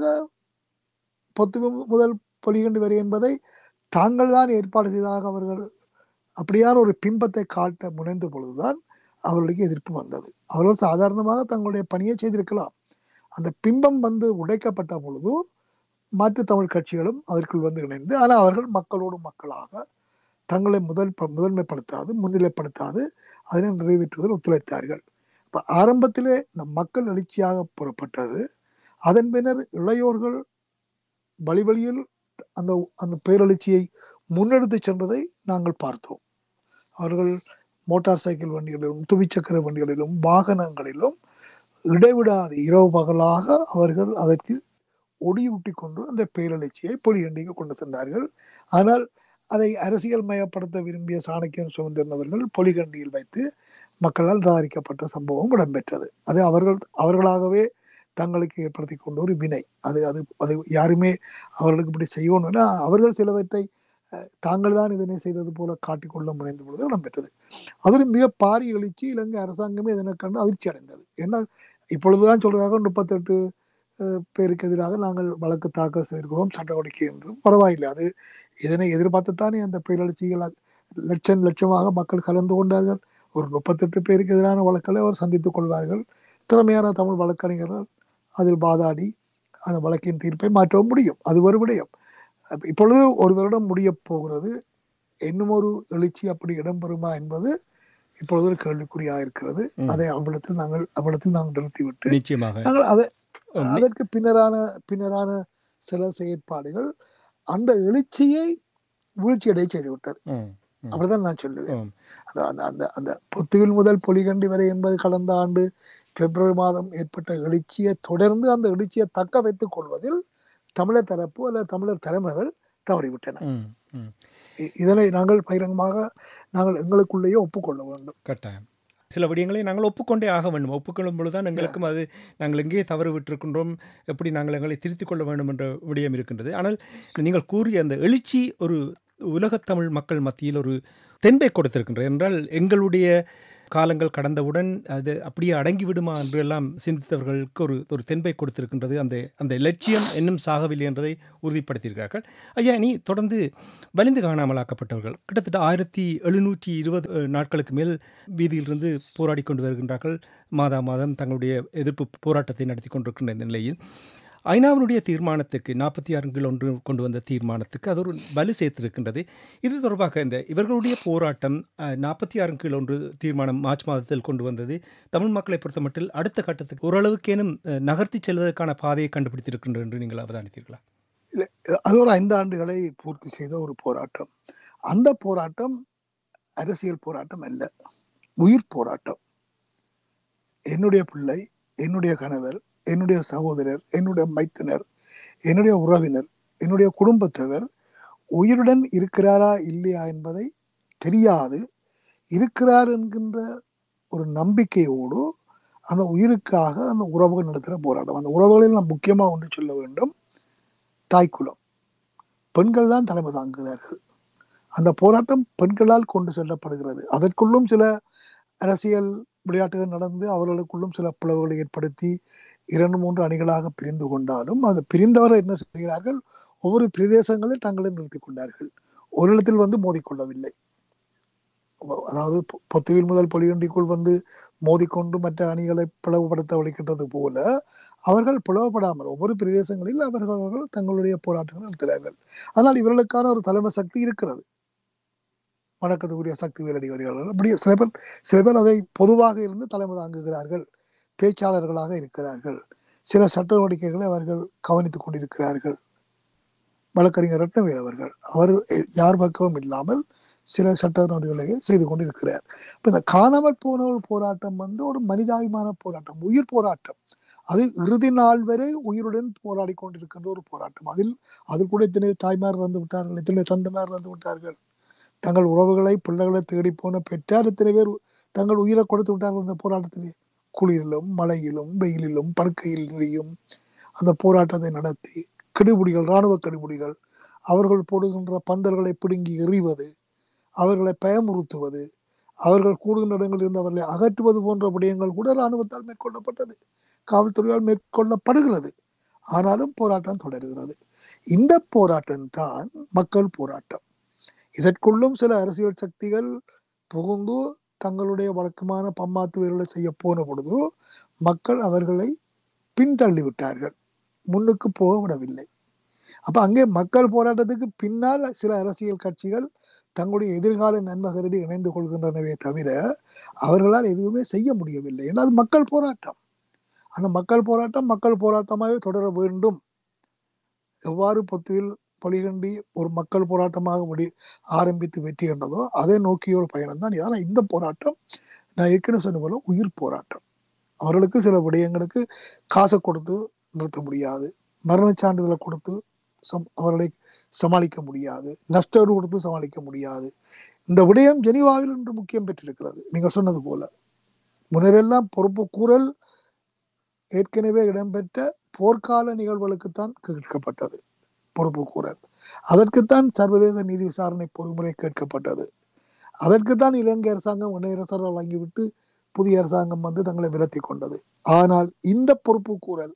பொத்து முதல் பொலிகண்டு வரை என்பதை தாங்கள் தான் ஏற்பாடு செய்ததாக அவர்கள் அப்படியான ஒரு பிம்பத்தை காட்ட முனைந்த பொழுதுதான் அவர்களுக்கு எதிர்ப்பு வந்தது அவர்கள் சாதாரணமாக தங்களுடைய பணியை செய்திருக்கலாம் அந்த பிம்பம் வந்து உடைக்கப்பட்ட பொழுது மாற்று தமிழ் கட்சிகளும் அதற்குள் வந்து இணைந்து ஆனால் அவர்கள் மக்களோடு மக்களாக தங்களை முதல் ப- முதன்மைப்படுத்தாது முன்னிலைப்படுத்தாது அதனை நிறைவேற்றுவதில் ஒத்துழைத்தார்கள் இப்ப ஆரம்பத்திலே இந்த மக்கள் எழுச்சியாக புறப்பட்டது அதன் பின்னர் இளையோர்கள் வழி வழியில் அந்த அந்த பேரெழுச்சியை முன்னெடுத்து சென்றதை நாங்கள் பார்த்தோம் அவர்கள் மோட்டார் சைக்கிள் வண்டிகளிலும் துவிச்சக்கர வண்டிகளிலும் வாகனங்களிலும் இடைவிடாது இரவு பகலாக அவர்கள் அதற்கு ஒடியூட்டி கொண்டு அந்த பேரெழுச்சியை பொலியண்டிக்கு கொண்டு சென்றார்கள் ஆனால் அதை அரசியல் மயப்படுத்த விரும்பிய சாணக்கியன் சுமந்திரன் அவர்கள் பொலிகண்டியில் வைத்து மக்களால் நிராகரிக்கப்பட்ட சம்பவம் இடம்பெற்றது அது அவர்கள் அவர்களாகவே தங்களுக்கு ஏற்படுத்தி கொண்ட ஒரு வினை அது அது அது யாருமே அவர்களுக்கு இப்படி செய்யணும்னா அவர்கள் சிலவற்றை அஹ், தாங்கள் தான் இதனை செய்தது போல காட்டிக்கொள்ள முனைந்த பொழுது இடம்பெற்றது அதில் மிக பாரி எழுச்சி இலங்கை அரசாங்கமே இதனை கண்டு அதிர்ச்சி அடைந்தது ஏன்னா இப்பொழுதுதான் சொல்றாங்க முப்பத்தெட்டு அஹ், பேருக்கு எதிராக நாங்கள் வழக்கு தாக்கல் செய்திருக்கிறோம் சட்டவடிக்கை என்றும் பரவாயில்லை அது இதனை எதிர்பார்த்துத்தானே அந்த பேரெழுச்சிகள் அது லட்சம் லட்சமாக மக்கள் கலந்து கொண்டார்கள் ஒரு முப்பத்தெட்டு பேருக்கு எதிரான வழக்குகளை அவர் சந்தித்துக் கொள்வார்கள் திறமையான தமிழ் வழக்கறிஞர்கள் அதில் வாதாடி அந்த வழக்கின் தீர்ப்பை மாற்றவும் முடியும் அது ஒரு விடயம் அப்ப இப்பொழுது ஒரு வருடம் முடிய போகிறது இன்னும் ஒரு எழுச்சி அப்படி இடம்பெறுமா என்பது இப்பொழுது ஒரு கேள்விக்குறியாக இருக்கிறது ம். அதை அவ்வளத்தில் நாங்கள் அவ்வளத்தில் நாங்கள் நிறுத்திவிட்டு நிச்சயமாக நாங்கள் அதை உம், அதற்கு பின்னரான பின்னரான சில செயற்பாடுகள் அந்த எழுச்சியை வீழ்ச்சியடைய செய்து விட்டது உம், ம். அப்படிதான் நான் சொல்லுவேன் உம், அந்த அந்த அந்த அந்த பொத்துவில் முதல் பொலிகண்டி வரை என்பது கடந்த ஆண்டு பிப்ரவரி மாதம் ஏற்பட்ட எழுச்சியை தொடர்ந்து அந்த எழுச்சியை தக்க வைத்துக் கொள்வதில் தமிழர் தரப்பு அல்லது தமிழர் தலைமைகள் தவறிவிட்டன ம் ம் இ- இதனை நாங்கள் பகிரங்கமாக நாங்கள் எங்களுக்குள்ளேயே ஒப்புக்கொள்ள வேண்டும் கட்டாயம் சில விடயங்களை நாங்கள் ஒப்புக்கொண்டே ஆக வேண்டும் ஒப்புக்கொள்ளும் பொழுதுதான் எங்களுக்கும் அது நாங்கள் எங்கே தவறு விட்டிருக்கின்றோம் எப்படி நாங்கள் எங்களை திருத்திக் கொள்ள வேண்டும் என்ற விடயம் இருக்கின்றது ஆனால் நீங்கள் கூறிய அந்த எழுச்சி ஒரு உலகத்தமிழ் மக்கள் மத்தியில் ஒரு தென்பை கொடுத்திருக்கின்றது என்றால் எங்களுடைய காலங்கள் கடந்தவுடன் அது அப்படியே அடங்கி விடுமா என்று எல்லாம் சிந்தித்தவர்களுக்கு ஒரு ஒரு தென்பை கொடுத்திருக்கின்றது அந்த அந்த லட்சியம் இன்னும் சாகவில்லை என்பதை உறுதிப்படுத்தியிருக்கிறார்கள் ஐயா நீ தொடர்ந்து வலிந்து காணாமலாக்கப்பட்டவர்கள் கிட்டத்தட்ட ஆயிரத்தி எழுநூற்றி இருபது அஹ், நாட்களுக்கு மேல் வீதியிலிருந்து போராடி கொண்டு வருகின்றார்கள் மாதா மாதம் தங்களுடைய எதிர்ப்பு போராட்டத்தை நடத்தி கொண்டிருக்கின்ற இந்த நிலையில் ஐநாவினுடைய தீர்மானத்துக்கு நாற்பத்தி ஆறு கீழ் ஒன்று கொண்டு வந்த தீர்மானத்துக்கு அது ஒரு வலு சேர்த்திருக்கின்றது இது தொடர்பாக இந்த இவர்களுடைய போராட்டம் நாற்பத்தி ஆறு கீழ் ஒன்று தீர்மானம் மார்ச் மாதத்தில் கொண்டு வந்தது தமிழ் மக்களை பொறுத்தமட்டில் அடுத்த கட்டத்துக்கு ஓரளவுக்கேனும் அஹ், நகர்த்தி செல்வதற்கான பாதையை கண்டுபிடித்திருக்கின்றது என்று நீங்கள் அவதானித்தீர்களா அது ஒரு ஐந்து ஆண்டுகளை பூர்த்தி செய்த ஒரு போராட்டம் அந்த போராட்டம் அரசியல் போராட்டம் அல்ல உயிர் போராட்டம் என்னுடைய பிள்ளை என்னுடைய கணவர் என்னுடைய சகோதரர் என்னுடைய மைத்துனர் என்னுடைய உறவினர் என்னுடைய குடும்பத்தவர் உயிருடன் இருக்கிறாரா இல்லையா என்பதை தெரியாது இருக்கிறார் என்கின்ற ஒரு நம்பிக்கையோடு அந்த உயிருக்காக அந்த உறவுகள் நடத்துகிற போராட்டம் அந்த உறவுகளில் நாம் முக்கியமாக ஒன்று சொல்ல வேண்டும் தாய்க்குலம் பெண்கள் தான் தலைமை தாங்குகிறார்கள் அந்த போராட்டம் பெண்களால் கொண்டு செல்லப்படுகிறது அதற்குள்ளும் சில அரசியல் விளையாட்டுகள் நடந்து அவர்களுக்குள்ளும் சில பிளவுகளை ஏற்படுத்தி இரண்டு மூன்று அணிகளாக பிரிந்து கொண்டாலும் அந்த பிரிந்தவர்கள் என்ன செய்கிறார்கள் ஒவ்வொரு பிரதேசங்களில் தங்களை நிறுத்திக் கொண்டார்கள் ஒரு இடத்தில் வந்து மோதிக்கொள்ளவில்லை அதாவது பொ- பொத்துவில் முதல் பொலிகண்டிக்குள் வந்து மோதிக்கொண்டு மற்ற அணிகளை பிளவுபடுத்த வலிக்கின்றது போல அவர்கள் பிளவுபடாமல் ஒவ்வொரு பிரதேசங்களில் அவர்கள் அவர்கள் தங்களுடைய போராட்டங்களை நடத்துகிறார்கள் ஆனால் இவர்களுக்கான ஒரு தலைமை சக்தி இருக்கிறது வணக்கத்துக்குரிய சக்தி வேலடி வருகிறார்கள் அப்படி சில பேர் சில பேர் அதை பொதுவாக இருந்து தலைமை தாங்குகிறார்கள் பேச்சாளர்களாக இருக்கிறார்கள் சில சட்ட நடவடிக்கைகளை அவர்கள் கவனித்துக் கொண்டிருக்கிறார்கள் வழக்கறிஞர் ரத்னவேல் அவர்கள் அவர் யார் பக்கமும் இல்லாமல் சில சட்ட நடவடிக்கைகளை செய்து கொண்டிருக்கிறார் இப்ப இந்த காணாமல் போனவர்கள் போராட்டம் வந்து ஒரு மனிதாபிமான போராட்டம் உயிர் போராட்டம் அது இறுதி நாள் வரை உயிருடன் போராடி கொண்டிருக்கின்ற ஒரு போராட்டம் அதில் அதில் கூட எத்தனை தாய்மார் இறந்து விட்டார்கள் எத்தனை தந்தைமார் இறந்து விட்டார்கள் தங்கள் உறவுகளை பிள்ளைகளை தேடி போன பெற்றார் எத்தனை பேர் தங்கள் உயிரை கொடுத்து விட்டார்கள் இந்த போராட்டத்திலே குளிரிலும் மழையிலும் வெயிலிலும் படுக்கையிலும் அந்த போராட்டத்தை நடத்தி கெடுபிடிகள் இராணுவ கெடுபிடிகள் அவர்கள் போடுகின்ற பந்தல்களை பிடுங்கி எறிவது அவர்களை பயமுறுத்துவது அவர்கள் கூடுகின்ற இடங்களில் இருந்து அவர்களை அகற்றுவது போன்ற விடயங்கள் கூட இராணுவத்தால் மேற்கொள்ளப்பட்டது காவல்துறையால் மேற்கொள்ளப்படுகிறது ஆனாலும் போராட்டம் தொடர்கிறது இந்த போராட்டம் தான் மக்கள் போராட்டம் இதற்குள்ளும் சில அரசியல் சக்திகள் புகுந்து தங்களுடைய வழக்கமான பம்மாத்து வேலைகளை செய்ய போன பொழுது மக்கள் அவர்களை பின்தள்ளி விட்டார்கள் முன்னுக்கு போக விடவில்லை அப்ப அங்கே மக்கள் போராட்டத்துக்கு பின்னால் சில அரசியல் கட்சிகள் தங்களுடைய எதிர்கால நன்மை கருதி இணைந்து கொள்கின்றனவே தவிர அவர்களால் எதுவுமே செய்ய முடியவில்லை ஏன்னா அது மக்கள் போராட்டம் அந்த மக்கள் போராட்டம் மக்கள் போராட்டமாகவே தொடர வேண்டும் எவ்வாறு பொத்துவில் பொலிகண்டி ஒரு மக்கள் போராட்டமாக முடி ஆரம்பித்து வெற்றி கண்டதோ அதை நோக்கிய ஒரு பயணம் தான் ஆனால் இந்த போராட்டம் நான் ஏற்கனவே சொன்ன போல உயிர் போராட்டம் அவர்களுக்கு சில விடயங்களுக்கு காசை கொடுத்து நிறுத்த முடியாது மரணச் சான்றிதழை கொடுத்து சம் அவர்களை சமாளிக்க முடியாது நஷ்டம் கொடுத்து சமாளிக்க முடியாது இந்த விடயம் ஜெனீவாவில் இன்று முக்கியம் பெற்றிருக்கிறது நீங்க சொன்னது போல முன்னரெல்லாம் பொறுப்பு கூறல் ஏற்கனவே இடம்பெற்ற போர்க்கால நிகழ்வுகளுக்குத்தான் கேட்கப்பட்டது பொறுப்பு கூறல் அதற்குத்தான் சர்வதேச நீதி விசாரணை பொறுமுறை கேட்கப்பட்டது அதற்குத்தான் இலங்கை அரசாங்கம் இணையரசரை வழங்கிவிட்டு புதிய அரசாங்கம் வந்து தங்களை விலத்தி கொண்டது ஆனால் இந்த பொறுப்பு கூறல்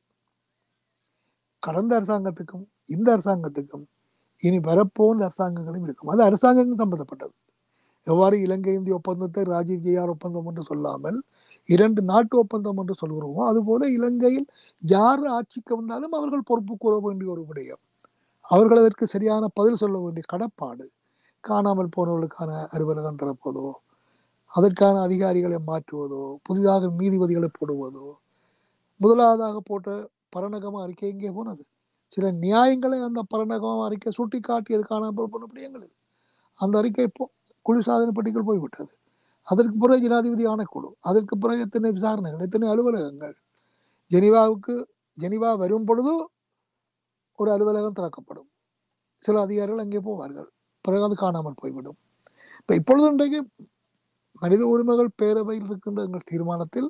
கடந்த அரசாங்கத்துக்கும் இந்த அரசாங்கத்துக்கும் இனி வரப்போன்ற அரசாங்கங்களும் இருக்கும் அது அரசாங்கங்கள் சம்பந்தப்பட்டது எவ்வாறு இலங்கை இந்திய ஒப்பந்தத்தை ராஜீவ் ஜெயார் ஒப்பந்தம் என்று சொல்லாமல் இரண்டு நாட்டு ஒப்பந்தம் என்று சொல்கிறோமோ அதுபோல இலங்கையில் யார் ஆட்சிக்கு வந்தாலும் அவர்கள் பொறுப்பு கூற வேண்டிய ஒரு விடயம் அவர்கள் அதற்கு சரியான பதில் சொல்ல வேண்டிய கடப்பாடு காணாமல் போனவர்களுக்கான அலுவலகம் திறப்பதோ அதற்கான அதிகாரிகளை மாற்றுவதோ புதிதாக நீதிபதிகளை போடுவதோ முதலாவதாக போட்ட பரணகம அறிக்கை எங்கே போனது சில நியாயங்களை அந்த பரணகம அறிக்கை சுட்டி காட்டியது காணாமல் போன விடயங்கள் அந்த அறிக்கை இப்போ குளிர்சாதன பெட்டிகள் போய்விட்டது அதற்கு பிறகு ஜனாதிபதி ஆணைக்குழு அதற்கு பிறகு எத்தனை விசாரணைகள் எத்தனை அலுவலகங்கள் ஜெனிவாவுக்கு ஜெனிவா வரும் பொழுது ஒரு அலுவலகம் திறக்கப்படும் சில அதிகாரிகள் அங்கே போவார்கள் பிறகு அது காணாமல் போய்விடும் இப்ப இப்பொழுது இன்றைக்கு மனித உரிமைகள் பேரவையில் இருக்கின்ற எங்கள் தீர்மானத்தில்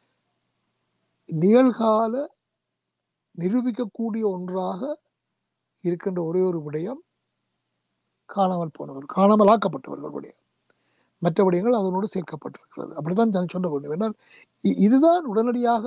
நிகழ்கால நிரூபிக்கக்கூடிய ஒன்றாக இருக்கின்ற ஒரே ஒரு விடயம் காணாமல் போனவர் காணாமல் ஆக்கப்பட்டவர்கள் விடயம் மற்ற விடயங்கள் அதனோடு சேர்க்கப்பட்டிருக்கிறது அப்படித்தான் நான் சொல்ல வேண்டும் என்றால் இ- இதுதான் உடனடியாக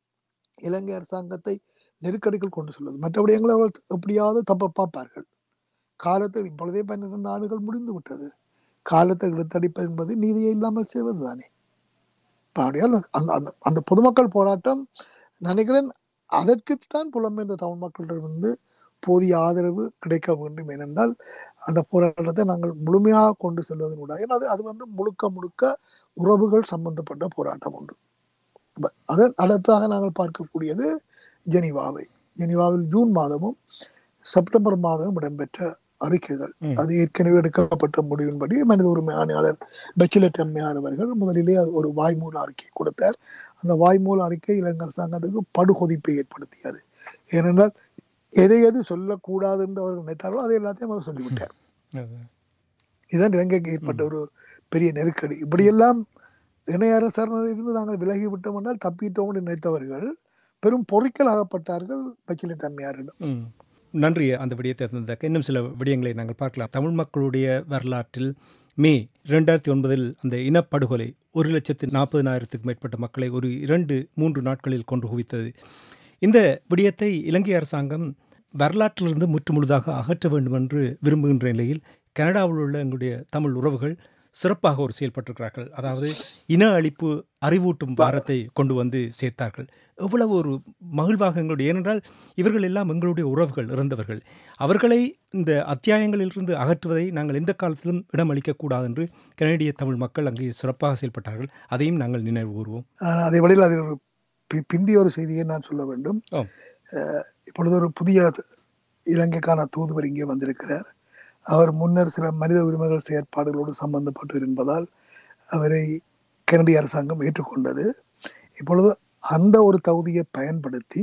இலங்கை அரசாங்கத்தை நெருக்கடிக்குள் கொண்டு செல்வது மற்ற விடயங்களை அவர்கள் எப்படியாவது தப்ப பார்ப்பார்கள் காலத்தை இப்பொழுதே பன்னிரண்டு ஆண்டுகள் முடிந்து விட்டது காலத்தை இழுத்தடிப்பது என்பது நீதியை இல்லாமல் செய்வது தானே இப்ப அப்படியால் அந்த அந்த அந்த பொதுமக்கள் போராட்டம் நினைக்கிறேன் அதற்குத்தான் புலம்பெயர்ந்த தமிழ் மக்களிடமிருந்து போதிய ஆதரவு கிடைக்க வேண்டும் ஏனென்றால் அந்த போராட்டத்தை நாங்கள் முழுமையாக கொண்டு செல்வதன் ஊடாக ஏன்னா அது அது வந்து முழுக்க முழுக்க உறவுகள் சம்பந்தப்பட்ட போராட்டம் உண்டு அப்ப அதன் அடுத்தாக நாங்கள் பார்க்கக்கூடியது ஜெனிவாவை ஜெனிவாவில் ஜூன் மாதமும் செப்டம்பர் மாதமும் இடம்பெற்ற அறிக்கைகள் ம். அது ஏற்கனவே எடுக்கப்பட்ட முடிவின்படி மனித உரிமை ஆணையாளர் பெச்சிலட் அம்மையார் அவர்கள் முதலிலே அது ஒரு வாய்மூல அறிக்கை கொடுத்தார் அந்த வாய்மூல அறிக்கை இலங்கை அரசாங்கத்துக்கு படுகொதிப்பை ஏற்படுத்தியது ஏனென்றால் எதை எது சொல்லக்கூடாது என்று அவர்கள் நினைத்தார்களோ அதை எல்லாத்தையும் அவர் சொல்லிவிட்டார் அதான். இதுதான் இலங்கைக்கு ஏற்பட்ட ஒரு பெரிய நெருக்கடி இப்படியெல்லாம் இணைய அரசாங்கம் இருந்து நாங்கள் விலகி விட்டோம் என்றால் தப்பிட்டோம் என்று நினைத்தவர்கள் பெரும் பொறிக்கல் ஆகப்பட்டார்கள் பச்சிலை அம்மையாரிடம் ம். நன்றி அந்த விடயத்தை தந்ததற்கு இன்னும் சில விடயங்களை நாங்கள் பார்க்கலாம் தமிழ் மக்களுடைய வரலாற்றில் மே இரண்டாயிரத்தி ஒன்பதில் அந்த இனப்படுகொலை ஒரு லட்சத்து நாற்பதினாயிரத்துக்கு மேற்பட்ட மக்களை ஒரு இரண்டு மூன்று நாட்களில் கொன்று குவித்தது இந்த விடயத்தை இலங்கை அரசாங்கம் வரலாற்றிலிருந்து முற்றுமுழுதாக அகற்ற வேண்டும் என்று விரும்புகின்ற நிலையில் கனடாவில் உள்ள எங்களுடைய தமிழ் உறவுகள் சிறப்பாக ஒரு செயல்பட்டிருக்கிறார்கள் அதாவது இன அழிப்பு அறிவூட்டும் வாரத்தை கொண்டு வந்து சேர்த்தார்கள் எவ்வளவு ஒரு மகிழ்வாக எங்களுடைய ஏனென்றால் இவர்கள் எல்லாம் எங்களுடைய உறவுகள் இறந்தவர்கள் அவர்களை இந்த அத்தியாயங்களிலிருந்து அகற்றுவதை நாங்கள் எந்த காலத்திலும் இடமளிக்கக்கூடாது என்று கனடிய தமிழ் மக்கள் அங்கே சிறப்பாக செயல்பட்டார்கள் அதையும் நாங்கள் நினைவு கூறுவோம் ஆனால் அதே வழியில் அது ஒரு பி- பிந்திய ஒரு செய்தியை நான் சொல்ல வேண்டும் ஆம். அஹ், இப்பொழுது ஒரு புதிய இலங்கைக்கான தூதுவர் இங்கே வந்திருக்கிறார் அவர் முன்னர் சில மனித உரிமைகள் செயற்பாடுகளோடு சம்பந்தப்பட்டு என்பதால் அவரை கனடிய அரசாங்கம் ஏற்றுக்கொண்டது இப்பொழுது அந்த ஒரு தகுதியை பயன்படுத்தி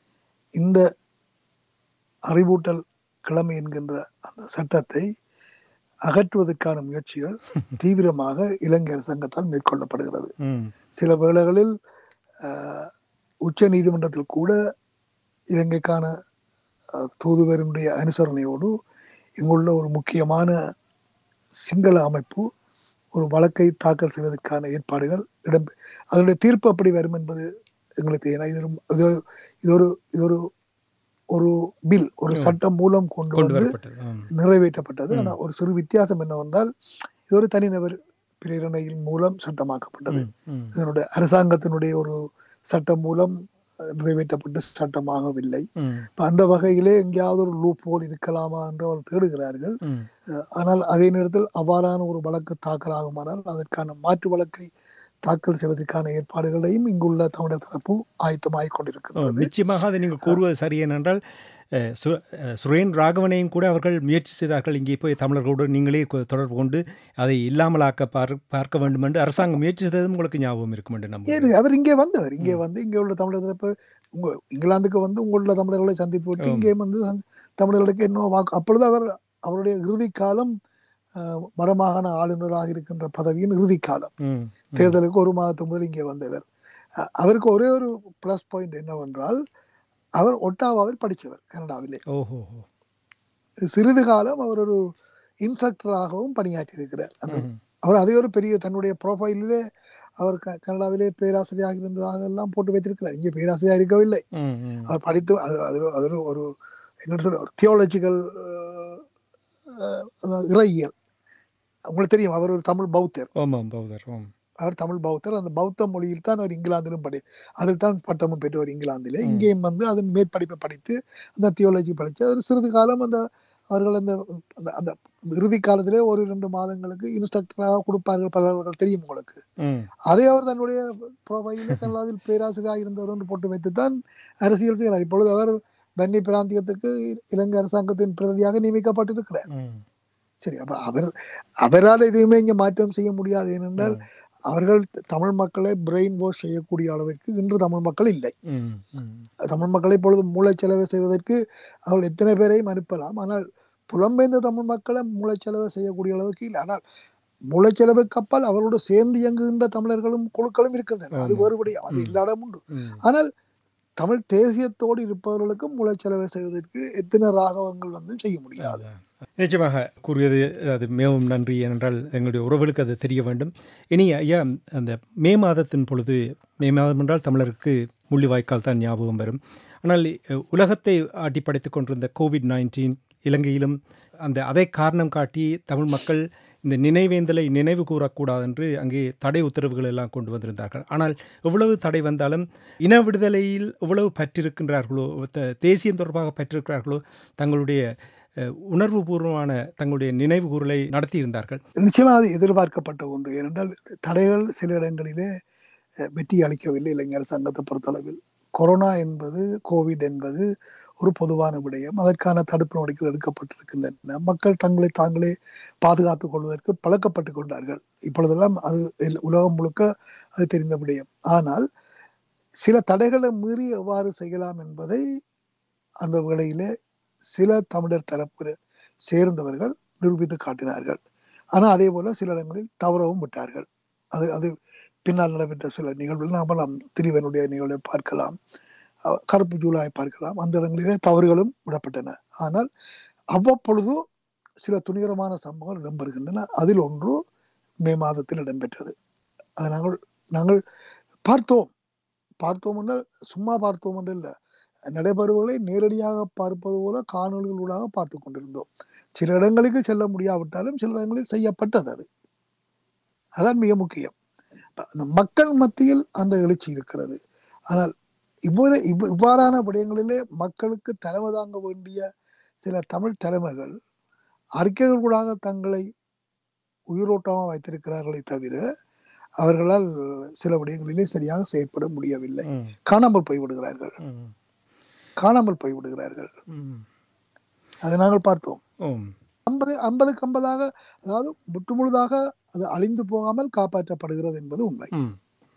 இந்த அறிவூட்டல் கிழமை என்கின்ற அந்த சட்டத்தை அகற்றுவதற்கான முயற்சிகள் தீவிரமாக இலங்கை அரசாங்கத்தால் மேற்கொள்ளப்படுகிறது ம் சில வேளைகளில் அஹ், உச்ச நீதிமன்றத்தில் கூட இலங்கைக்கான அஹ், தூதுவரினுடைய அனுசரணையோடு இங்குள்ள ஒரு முக்கியமான சிங்கள அமைப்பு ஒரு வழக்கை தாக்கல் செய்வதற்கான ஏற்பாடுகள் இடம் அதனுடைய தீர்ப்பு அப்படி வரும் என்பது எங்களுக்கு ஏன்னா இது ஒரு- இது ஒரு- இது ஒரு இது ஒரு ஒரு பில் ஒரு ம். சட்டம் மூலம் கொண்டு கொண்டு வந்து வரப்பட்டது ஆம். நிறைவேற்றப்பட்டது ம். ஆனால் ஒரு சிறு வித்தியாசம் என்னவென்றால் இது ஒரு தனிநபர் பிரேரணையின் மூலம் சட்டமாக்கப்பட்டது ம், ம். இதனுடைய அரசாங்கத்தினுடைய ஒரு சட்டம் மூலம் அஹ், நிறைவேற்றப்பட்ட சட்டமாகவில்லை ம், இப்ப அந்த வகையிலே எங்கேயாவது ஒரு லூப் ஹோல் இருக்கலாமா என்று அவர் தேடுகிறார்கள் ம். அஹ், ஆனால் அதே நேரத்தில் அவ்வாறான ஒரு வழக்கு தாக்கல் ஆகுமானால் அதற்கான மாற்று வழக்கை தாக்கல் செய்வதற்கான ஏற்பாடுகளையும் இங்குள்ள தமிழர் தரப்பு ஆயத்தமாகிக் ஓ, கொண்டிருக்கிறது நிச்சயமாக அதை நீங்கள் கூறுவது சரி ஏனென்றால் அஹ், சு- அஹ், சுரேன் ராகவனையும் கூட அவர்கள் முயற்சி செய்தார்கள் இங்கே போய் தமிழர்களோடு நீங்களே கொ- தொடர்பு கொண்டு அதை இல்லாமலாக்க பார் பார்க்க வேண்டும் என்று அரசாங்கம் முயற்சி செய்ததும் உங்களுக்கு ஞாபகம் இருக்கும் என்று ஏன் நம்புகிறேன் அவர் இங்கே வந்தவர் இங்கே வந்து இங்கே உள்ள தமிழர் தரப்பு உங்க இங்கிலாந்துக்கு வந்து உங்களுள்ள தமிழர்களை சந்தித்து விட்டு ஆம். இங்கே வந்து சந்தி- தமிழர்களுக்கு என்ன வாக்கு அப்பொழுது அவர் அவருடைய இறுதி காலம் அஹ், வடமாகாண ஆளுநராக இருக்கின்ற பதவியின் இறுதி காலம் ம், ம். தேர்தலுக்கு ஒரு மாதத்துக்கு முதல் இங்கே வந்தவர் அஹ், அவருக்கு ஒரே ஒரு பிளஸ் பாயிண்ட் என்னவென்றால் அவர் ஒட்டாவாவில் படித்தவர் கனடாவிலே ஓஹோ ஓ. சிறிது காலம் அவர் ஒரு இன்ஸ்ட்ரக்டராகவும் பணியாற்றியிருக்கிறார் அந்த ம், அவர் அதே ஒரு பெரிய தன்னுடைய ப்ரொஃபைலிலே அவர் க- கனடாவிலே பேராசிரியராக இருந்ததாக எல்லாம் போட்டு வைத்திருக்கிறார் இங்கே பேராசிரியராக இருக்கவில்லை ம், ம். அவர் படித்து அது அது அது ஒரு- ஒரு என்ன சொல்ற ஒரு தியோலஜிக்கல் இறையியல் உங்களுக்கு தெரியும் அவர் ஒரு தமிழ் பௌத்தர் ஆமாம் பௌதர் ஆம் அவர் தமிழ் பௌத்தர் அந்த பௌத்த மொழியில் தான் அவர் இங்கிலாந்திலும் படி அதில் தான் பட்டமும் பெற்றவர் இங்கிலாந்திலே ம். இங்கேயும் வந்து அதன் மேற்படிப்பை படித்து அந்த தியோலஜி படித்து அவர் சிறிது காலம் அந்த அவர்கள் அந்த அந்த அந்த இறுதி காலத்திலே ஒரு இரண்டு மாதங்களுக்கு இன்ஸ்ட்ரக்டராக கொடுப்பார்கள் பலர்கள் தெரியும் உங்களுக்கு ம், அதை அவர் தன்னுடைய ப்ரொஃபைலில் கனடாவில் பேராசிரியராக இருந்தவர் என்று போட்டு வைத்துத்தான் அரசியல் செய்கிறார் இப்பொழுது அவர் பன்னி பிராந்தியத்துக்கு இலங்கை அரசாங்கத்தின் பிரதியாக நியமிக்கப்பட்டிருக்கிறார் ம். சரி அப்ப அவர் அவரால் எதுவுமே இங்கே மாற்றம் செய்ய முடியாது ஏனென்றால் அவர்கள் தமிழ் மக்களை பிரெயின் வாஷ் செய்யக்கூடிய அளவிற்கு இன்று தமிழ் மக்கள் இல்லை ம், ம். தமிழ் மக்களை இப்பொழுது மூளைச்செலவு செய்வதற்கு அவர்கள் எத்தனை பேரையும் அனுப்பலாம் ஆனால் புலம்பெயர்ந்த தமிழ் மக்களை மூளைச்செலவு செய்யக்கூடிய அளவுக்கு இல்லை ஆனால் மூளைச்செலவு கப்பல் அவரோடு சேர்ந்து இயங்குகின்ற தமிழர்களும் குழுக்களும் இருக்கின்றன அது ஆமா. வேறுபடி அது ம். எல்லா இடமும் உண்டு ம். ஆனால் தமிழ் தேசியத்தோடு இருப்பவர்களுக்கும் மூளைச்செலவை செய்வதற்கு எத்தனை ராகவங்கள் வந்து செய்ய முடியாது அதான். நிச்சயமாக கூறியது அது மிகவும் நன்றி ஏனென்றால் எங்களுடைய உறவுகளுக்கு அது தெரிய வேண்டும் இனி ஐயா அந்த மே மாதத்தின் பொழுது மே மாதம் என்றால் தமிழருக்கு முள்ளிவாய்க்கால் தான் ஞாபகம் வரும் ஆனால் அஹ், உலகத்தை ஆட்டி படைத்துக் கொண்டிருந்த கோவிட் நைன்டீன் இலங்கையிலும் அந்த அதை காரணம் காட்டி தமிழ் மக்கள் இந்த நினைவேந்தலை நினைவு கூறக்கூடாது என்று அங்கே தடை உத்தரவுகள் எல்லாம் கொண்டு வந்திருந்தார்கள் ஆனால் எவ்வளவு தடை வந்தாலும் இன விடுதலையில் எவ்வளவு பற்றிருக்கின்றார்களோ த- தேசியம் தொடர்பாக பற்றிருக்கிறார்களோ தங்களுடைய அஹ், உணர்வுபூர்வமான தங்களுடைய நினைவு கூறலை நடத்தியிருந்தார்கள் நிச்சயமாக அது எதிர்பார்க்கப்பட்ட ஒன்று ஏனென்றால் தடைகள் சில இடங்களிலே அஹ், வெற்றி அளிக்கவில்லை இளைஞர் சங்கத்தை பொறுத்தளவில் கொரோனா என்பது கோவிட் என்பது ஒரு பொதுவான விடயம் அதற்கான தடுப்பு நடவடிக்கைகள் எடுக்கப்பட்டிருக்கின்றன மக்கள் தங்களை தாங்களே பாதுகாத்துக் கொள்வதற்கு பழக்கப்பட்டு கொண்டார்கள் இப்பொழுதெல்லாம் அது எல்- உலகம் முழுக்க அது தெரிந்த விடயம் ஆனால் சில தடைகளை மீறி எவ்வாறு செய்யலாம் என்பதை அந்த வேளையிலே சில தமிழர் தரப்பு சேர்ந்தவர்கள் நிரூபித்து காட்டினார்கள் ஆனால் அதே போல சில இடங்களில் தவறவும் விட்டார்கள் அது அது பின்னால் நடைபெற்ற சில நிகழ்வுகள் நாம் திரிவனுடைய நிகழ்வை பார்க்கலாம் அஹ் கருப்பு ஜூலாய் பார்க்கலாம் அந்த இடங்களிலே தவறுகளும் விடப்பட்டன ஆனால் அவ்வப்பொழுது சில துணிகரமான சம்பவங்கள் இடம்பெறுகின்றன அதில் ஒன்று மே மாதத்தில் இடம்பெற்றது அதை நாங்கள் நாங்கள் பார்த்தோம் பார்த்தோம் என்றால் சும்மா பார்த்தோம் என்று இல்லை நடைபெறுவதை நேரடியாக பார்ப்பது போல காணொலிகளூடாக பார்த்து கொண்டிருந்தோம் சில இடங்களுக்கு செல்ல முடியாவிட்டாலும் சில இடங்களில் செய்யப்பட்டது அது அதான் மிக முக்கியம் அந்த மக்கள் மத்தியில் அந்த எழுச்சி இருக்கிறது ஆனால் இவ்வாறு இவ் இவ்வாறான விடயங்களிலே மக்களுக்கு தலைமை தாங்க வேண்டிய சில தமிழ் தலைமைகள் அறிக்கைகள் கூடாக தங்களை உயிரோட்டமாக வைத்திருக்கிறார்களே தவிர அவர்களால் சில விடயங்களிலே சரியாக செயற்பட முடியவில்லை ம், காணாமல் போய்விடுகிறார்கள் ம், காணாமல் போய்விடுகிறார்கள் ம். அதை நாங்கள் பார்த்தோம் ஓம் ஐம்பது ஐம்பதுக்கு ஐம்பதாக அதாவது முற்றுமுழுதாக அது அழிந்து போகாமல் காப்பாற்றப்படுகிறது என்பது உண்மை ம்.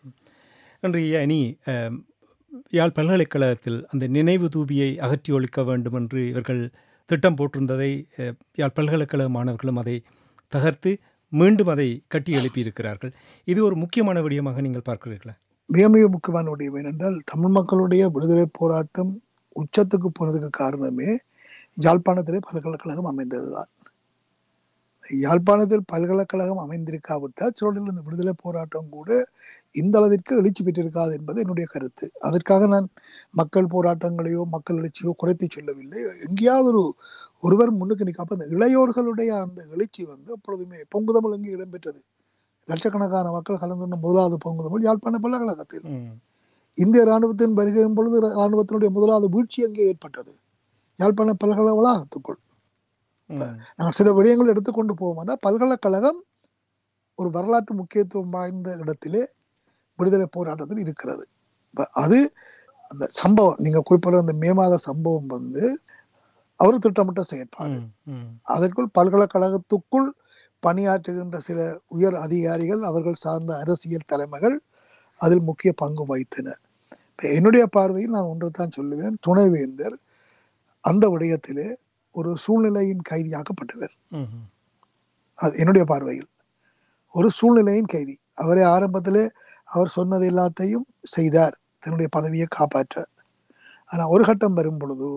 நன்றி ஐயா இனி அம், யாழ் பல்கலைக்கழகத்தில் அந்த நினைவு தூபியை அகற்றி ஒழிக்க வேண்டும் என்று இவர்கள் திட்டம் போட்டிருந்ததை அஹ், யாழ் பல்கலைக்கழக மாணவர்களும் அதை தகர்த்து மீண்டும் அதை கட்டி எழுப்பியிருக்கிறார்கள் இது ஒரு முக்கியமான விடயமாக நீங்கள் பார்க்கிறீர்களா மிக மிக முக்கியமான விடயம் ஏனென்றால் தமிழ் மக்களுடைய விடுதலை போராட்டம் உச்சத்துக்கு போனதுக்கு காரணமே யாழ்ப்பாணத்திலே பல்கலைக்கழகம் அமைந்ததுதான் யாழ்ப்பாணத்தில் பல்கலைக்கழகம் அமைந்திருக்காவிட்டால் சிலோடில் இந்த விடுதலை போராட்டம் கூட இந்த அளவிற்கு எழுச்சி பெற்றிருக்காது என்பது என்னுடைய கருத்து அதற்காக நான் மக்கள் போராட்டங்களையோ மக்கள் எழுச்சியோ குறைத்து சொல்லவில்லை எங்கேயாவது ஒரு ஒருவர் முன்னுக்கு நிற்காம அந்த இளையோர்களுடைய அந்த எழுச்சி வந்து எப்பொழுதுமே பொங்கு தமிழ் எங்கே இடம்பெற்றது லட்சக்கணக்கான மக்கள் கலந்து கொண்ட முதலாவது பொங்கு தமிழ் யாழ்ப்பாண பல்கலைக்கழகத்தில் ம், இந்திய ராணுவத்தின் வருகையின் பொழுது ராணுவத்தினுடைய முதலாவது வீழ்ச்சி அங்கே ஏற்பட்டது யாழ்ப்பாண பல்கலை வளாகத்துக்குள் ம், நான் சில விடயங்கள் எடுத்துக்கொண்டு போவோம்னா பல்கலைக்கழகம் ஒரு வரலாற்று முக்கியத்துவம் வாய்ந்த இடத்திலே விடுதலை போராட்டத்தில் இருக்கிறது இப்ப அது அந்த சம்பவம் நீங்க குறிப்பிட்ட அந்த மே மாத சம்பவம் வந்து அவர் திட்டமிட்ட செயற்பாடு ம், ம், அதற்குள் பல்கலைக்கழகத்துக்குள் பணியாற்றுகின்ற சில உயர் அதிகாரிகள் அவர்கள் சார்ந்த அரசியல் தலைமைகள் அதில் முக்கிய பங்கு வகித்தனர் இப்ப என்னுடைய பார்வையில் நான் ஒன்றுதான் சொல்லுவேன் துணைவேந்தர் அந்த விடயத்திலே ஒரு சூழ்நிலையின் கைதியாக்கப்பட்டவர் ம், அது என்னுடைய பார்வையில் ஒரு சூழ்நிலையின் கைதி அவரே ஆரம்பத்திலே அவர் சொன்னது எல்லாத்தையும் செய்தார் தன்னுடைய பதவியை காப்பாற்ற ஆனால் ஒரு கட்டம் வரும் பொழுது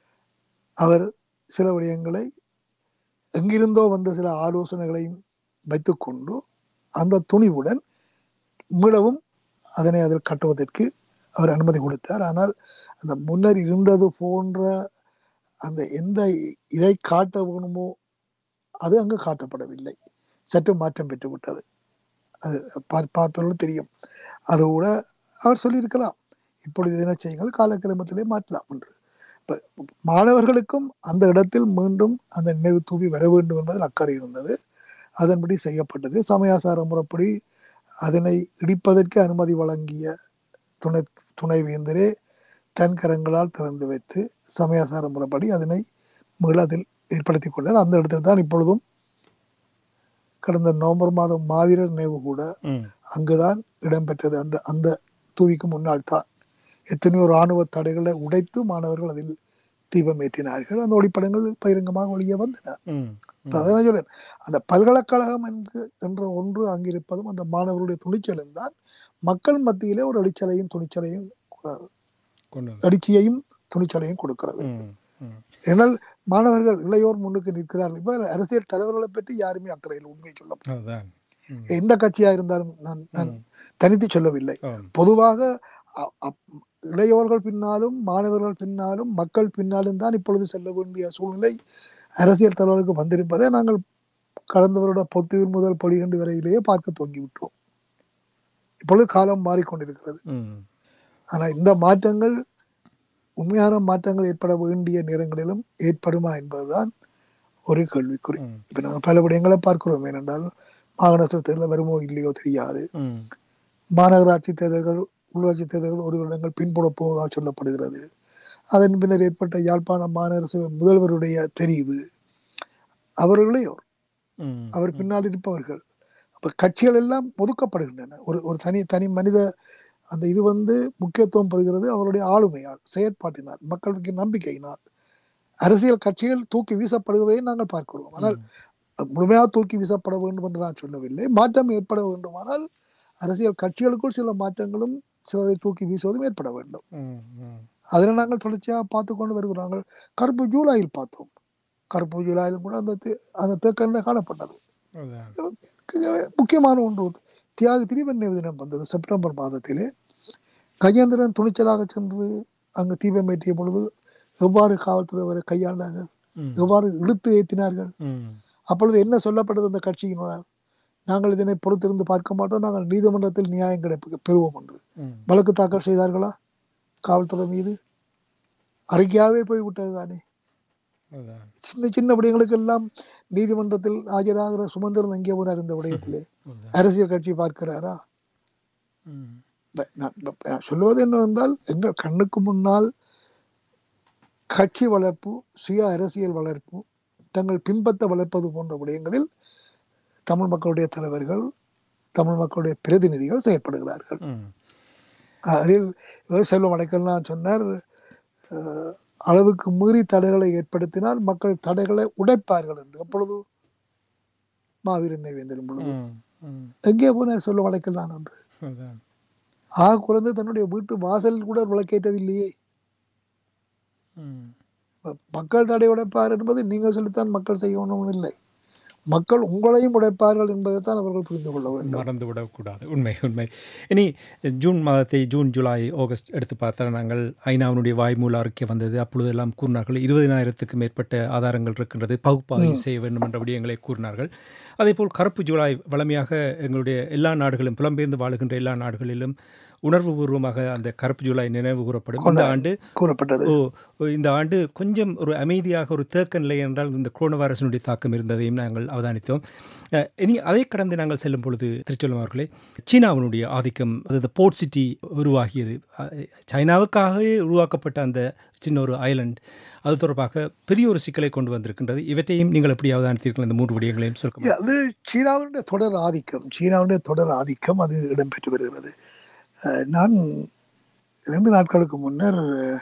அவர் சில விடயங்களை எங்கிருந்தோ வந்த சில ஆலோசனைகளையும் வைத்துக்கொண்டு அந்த துணிவுடன் மீளவும் அதனை அதில் கட்டுவதற்கு அவர் அனுமதி கொடுத்தார் ஆனால் அந்த முன்னர் இருந்தது போன்ற அந்த எந்த இதை காட்ட வேணுமோ அது அங்கு காட்டப்படவில்லை சற்று மாற்றம் பெற்று விட்டது அது பார்- பார்ப்பவர்களுக்கு தெரியும் அது கூட அவர் சொல்லியிருக்கலாம் இப்பொழுது என்ன செய்யுங்கள் காலக்கிரமத்திலே மாற்றலாம் என்று இப்ப மாணவர்களுக்கும் அந்த இடத்தில் மீண்டும் அந்த நினைவு தூவி வர வேண்டும் என்பதில் அக்கறை இருந்தது அதன்படி செய்யப்பட்டது சமயாசார முறைப்படி அதனை இடிப்பதற்கு அனுமதி வழங்கிய துணை துணைவேந்தரே தன் கரங்களால் திறந்து வைத்து சமயாசார முறைப்படி அதனை மீள அதில் ஏற்படுத்தி கொண்டார் அந்த இடத்தில் தான் இப்பொழுதும் கடந்த நவம்பர் மாதம் மாவீரர் நினைவு கூட ம் அங்குதான் இடம்பெற்றது அந்த அந்த தூவிக்கு முன்னால் தான் எத்தனையோ ராணுவ தடைகளை உடைத்து மாணவர்கள் அதில் தீபம் ஏற்றினார்கள் அந்த ஒளிப்படங்கள் பகிரங்கமாக வெளியே வந்தன ம் ம். அதான் சொல்றேன் அந்த பல்கலைக்கழகம் என்று என்ற ஒன்று அங்கிருப்பதும் அந்த மாணவர்களுடைய துணிச்சலும் தான் மக்கள் மத்தியிலே ஒரு அடிச்சலையும் துணிச்சலையும் அஹ், கொண்டு வந்து. எழுச்சியையும் துணிச்சலையும் கொடுக்கிறது ம் ம் ஏனால் மாணவர்கள் இளையோர் முன்னுக்கு நிற்கிறார்கள் இப்ப அரசியல் தலைவர்களை பற்றி யாருமே அக்கறையில் உண்மை சொல்ல அதுதான் ம். எந்த கட்சியா இருந்தாலும் நான் நான் ம். தனித்து சொல்லவில்லை ஆம். பொதுவாக அ- அப்- இளையோர்கள் பின்னாலும் மாணவர்கள் பின்னாலும் மக்கள் பின்னாலும் தான் இப்பொழுது செல்ல வேண்டிய சூழ்நிலை அரசியல் தலைவருக்கு வந்திருப்பதை நாங்கள் கடந்த வருட பொத்துவின் முதல் பொலிகண்டு வரையிலேயே பார்க்க துவங்கிவிட்டோம் இப்பொழுது காலம் மாறிக்கொண்டிருக்கிறது ம் ஆனா இந்த மாற்றங்கள் உண்மையான மாற்றங்கள் ஏற்பட வேண்டிய நேரங்களிலும் ஏற்படுமா என்பதுதான் ஒரு கேள்விக்குறி ம் இப்ப நாங்கள் பல விடயங்களை பார்க்கிறோம் ஏனென்றால் மாகாண தேர்தல் வருமோ இல்லையோ தெரியாது ம் மாநகராட்சி தேர்தல்கள் உள்ளாட்சி தேர்தல்கள் ஒரு வருடங்கள் பின்புட போவதாக சொல்லப்படுகிறது அதன் பின்னர் ஏற்பட்ட யாழ்ப்பாண மாநகர சபை முதல்வருடைய தெரிவு அவர்களே ம் அவர் பின்னால் இருப்பவர்கள் அப்ப கட்சிகள் எல்லாம் ஒதுக்கப்படுகின்றன ஒரு ஒரு தனி தனி மனித அந்த இது வந்து முக்கியத்துவம் பெறுகிறது அவருடைய ஆளுமையால் செயற்பாட்டினால் மக்களுக்கு நம்பிக்கையினால் அரசியல் கட்சிகள் தூக்கி வீசப்படுவதை நாங்கள் பார்க்கிறோம் ஆனால் முழுமையாக தூக்கி வீசப்பட வேண்டும் என்று நான் சொல்லவில்லை மாற்றம் ஏற்பட வேண்டுமானால் அரசியல் கட்சிகளுக்குள் சில மாற்றங்களும் சிலரை தூக்கி வீசுவதும் ஏற்பட வேண்டும் ம் ம் அதில் நாங்கள் தொடர்ச்சியாக பார்த்து கொண்டு வருகிறாங்க கருப்பு ஜூலையில் பார்த்தோம் கருப்பு ஜூலையில் கூட அந்த தே- அந்த தேக்கண்ட காணப்பட்டது அதுதான் முக்கியமான ஒன்று தியாக திரிவன்னை தினம் வந்தது செப்டம்பர் மாதத்திலே கஜேந்திரன் துணிச்சலாக சென்று அங்கு தீபம் ஏற்றிய பொழுது எவ்வாறு காவல்துறை அவரை கையாண்டார்கள் ம் எவ்வாறு இழுத்து ஏற்றினார்கள் ம் அப்பொழுது என்ன சொல்லப்பட்டது அந்த கட்சியினர் நாங்கள் இதனை பொறுத்திருந்து பார்க்க மாட்டோம் நாங்கள் நீதிமன்றத்தில் நியாயம் கிடைப்பு பெறுவோம் என்று ம் வழக்கு தாக்கல் செய்தார்களா காவல்துறை மீது அறிக்கையாவே போய்விட்டது தானே அதுதான் சின்ன சின்ன விடயங்களுக்கு எல்லாம் நீதிமன்றத்தில் ஆஜராகிற சுமந்திரன் எங்கே போனார் இந்த விடயத்திலே அதுதான் அரசியல் கட்சி பார்க்கிறாரா ம் ப- நான் ப- நான் சொல்வது என்னவென்றால் எங்கள் கண்ணுக்கு முன்னால் கட்சி வளர்ப்பு சுய அரசியல் வளர்ப்பு தங்கள் பிம்பத்தை வளர்ப்பது போன்ற விடயங்களில் தமிழ் மக்களுடைய தலைவர்கள் தமிழ் மக்களுடைய பிரதிநிதிகள் செயற்படுகிறார்கள் ம் அதில் இவர் செல்வம் அடைக்கல்லாம் சொன்னார் அஹ், அளவுக்கு மீறி தடைகளை ஏற்படுத்தினால் மக்கள் தடைகளை உடைப்பார்கள் என்று அப்பொழுது மாவீரன் வேந்தரும் பொழுது ம் ம் எங்கே போனார் செல்வம் அடைக்கலாம் என்று அதுதான் ஆக குறைந்து தன்னுடைய வீட்டு வாசல் கூட விளக்கேற்றவில்லையே ம் ம- மக்கள் தடை உடைப்பார் என்பது நீங்கள் சொல்லித்தான் மக்கள் செய்யணும் இல்லை மக்கள் உங்களையும் உடைப்பார்கள் என்பதைத்தான் அவர்கள் புரிந்து கொள்ள வேண்டும் மறந்து விடக்கூடாது உண்மை உண்மை இனி ஜூன் மாதத்தை ஜூன் ஜூலை ஆகஸ்ட் எடுத்து பார்த்தால் நாங்கள் ஐநாவினுடைய வாய்மூல அறிக்கை வந்தது அப்பொழுதெல்லாம் கூறினார்கள் இருபதினாயிரத்துக்கு மேற்பட்ட ஆதாரங்கள் இருக்கின்றது பகுப்பாய்வு செய்ய வேண்டும் என்ற விடயங்களை கூறினார்கள் அதேபோல் கருப்பு ஜூலை வளமையாக எங்களுடைய எல்லா நாடுகளும் புலம்பெயர்ந்து வாழுகின்ற எல்லா நாடுகளிலும் உணர்வுபூர்வமாக அந்த கருப்பு ஜூலை நினைவு கூறப்படும் இந்த ஆண்டு கூறப்பட்டது ஓ ஓ, இந்த ஆண்டு கொஞ்சம் ஒரு அமைதியாக ஒரு தேக்க நிலை என்றால் இந்த கொரோனா வைரஸினுடைய தாக்கம் இருந்ததையும் நாங்கள் அவதானித்தோம் அஹ், இனி அதை கடந்து நாங்கள் செல்லும் பொழுது திருச்செல்வம் அவர்களே சீனாவினுடைய ஆதிக்கம் அதாவது போர்ட் சிட்டி உருவாகியது அஹ், சைனாவுக்காகவே உருவாக்கப்பட்ட அந்த சின்ன ஒரு ஐலண்ட் அது தொடர்பாக பெரிய ஒரு சிக்கலை கொண்டு வந்திருக்கின்றது இவற்றையும் நீங்கள் எப்படி அவதானித்தீர்கள் இந்த மூன்று விடயங்களையும் சுருக்கம் அது சீனாவுடைய தொடர் ஆதிக்கம் சீனாவுடைய தொடர் ஆதிக்கம் அது இடம்பெற்று வருகிறது அஹ், நான் இரண்டு நாட்களுக்கு முன்னர்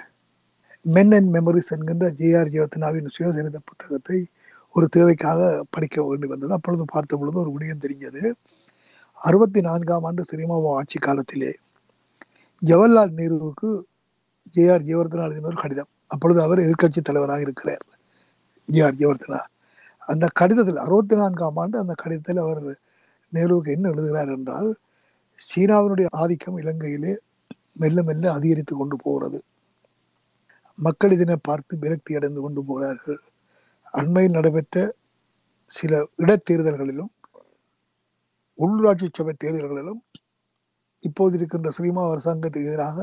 மென் அண்ட் மெமரிஸ் என்கின்ற ஜேஆர் ஜெயவர்த்தனாவின் சுயசரித புத்தகத்தை ஒரு தேவைக்காக படிக்க வேண்டி வந்தது அப்பொழுது பார்த்த பொழுது ஒரு விடயம் தெரிஞ்சது அறுபத்தி நான்காம் ஆண்டு சினிமா ஆட்சி காலத்திலே ஜவஹர்லால் நேருவுக்கு ஜேஆர் ஜெயவர்தனா எழுதின ஒரு கடிதம் அப்பொழுது அவர் எதிர்க்கட்சி தலைவராக இருக்கிறார் ஜேஆர் ஜெயவர்தனா அந்த கடிதத்தில் அறுபத்தி நான்காம் ஆண்டு அந்த கடிதத்தில் அவர் நேருவுக்கு என்ன எழுதுகிறார் என்றால் சீனாவினுடைய ஆதிக்கம் இலங்கையிலே மெல்ல மெல்ல அதிகரித்து கொண்டு போகிறது மக்கள் இதனை பார்த்து விரக்தி அடைந்து கொண்டு போகிறார்கள் அண்மையில் நடைபெற்ற சில இடைத்தேர்தல்களிலும் உள்ளாட்சி சபை தேர்தல்களிலும் இப்போது இருக்கின்ற சினிமா அரசாங்கத்துக்கு எதிராக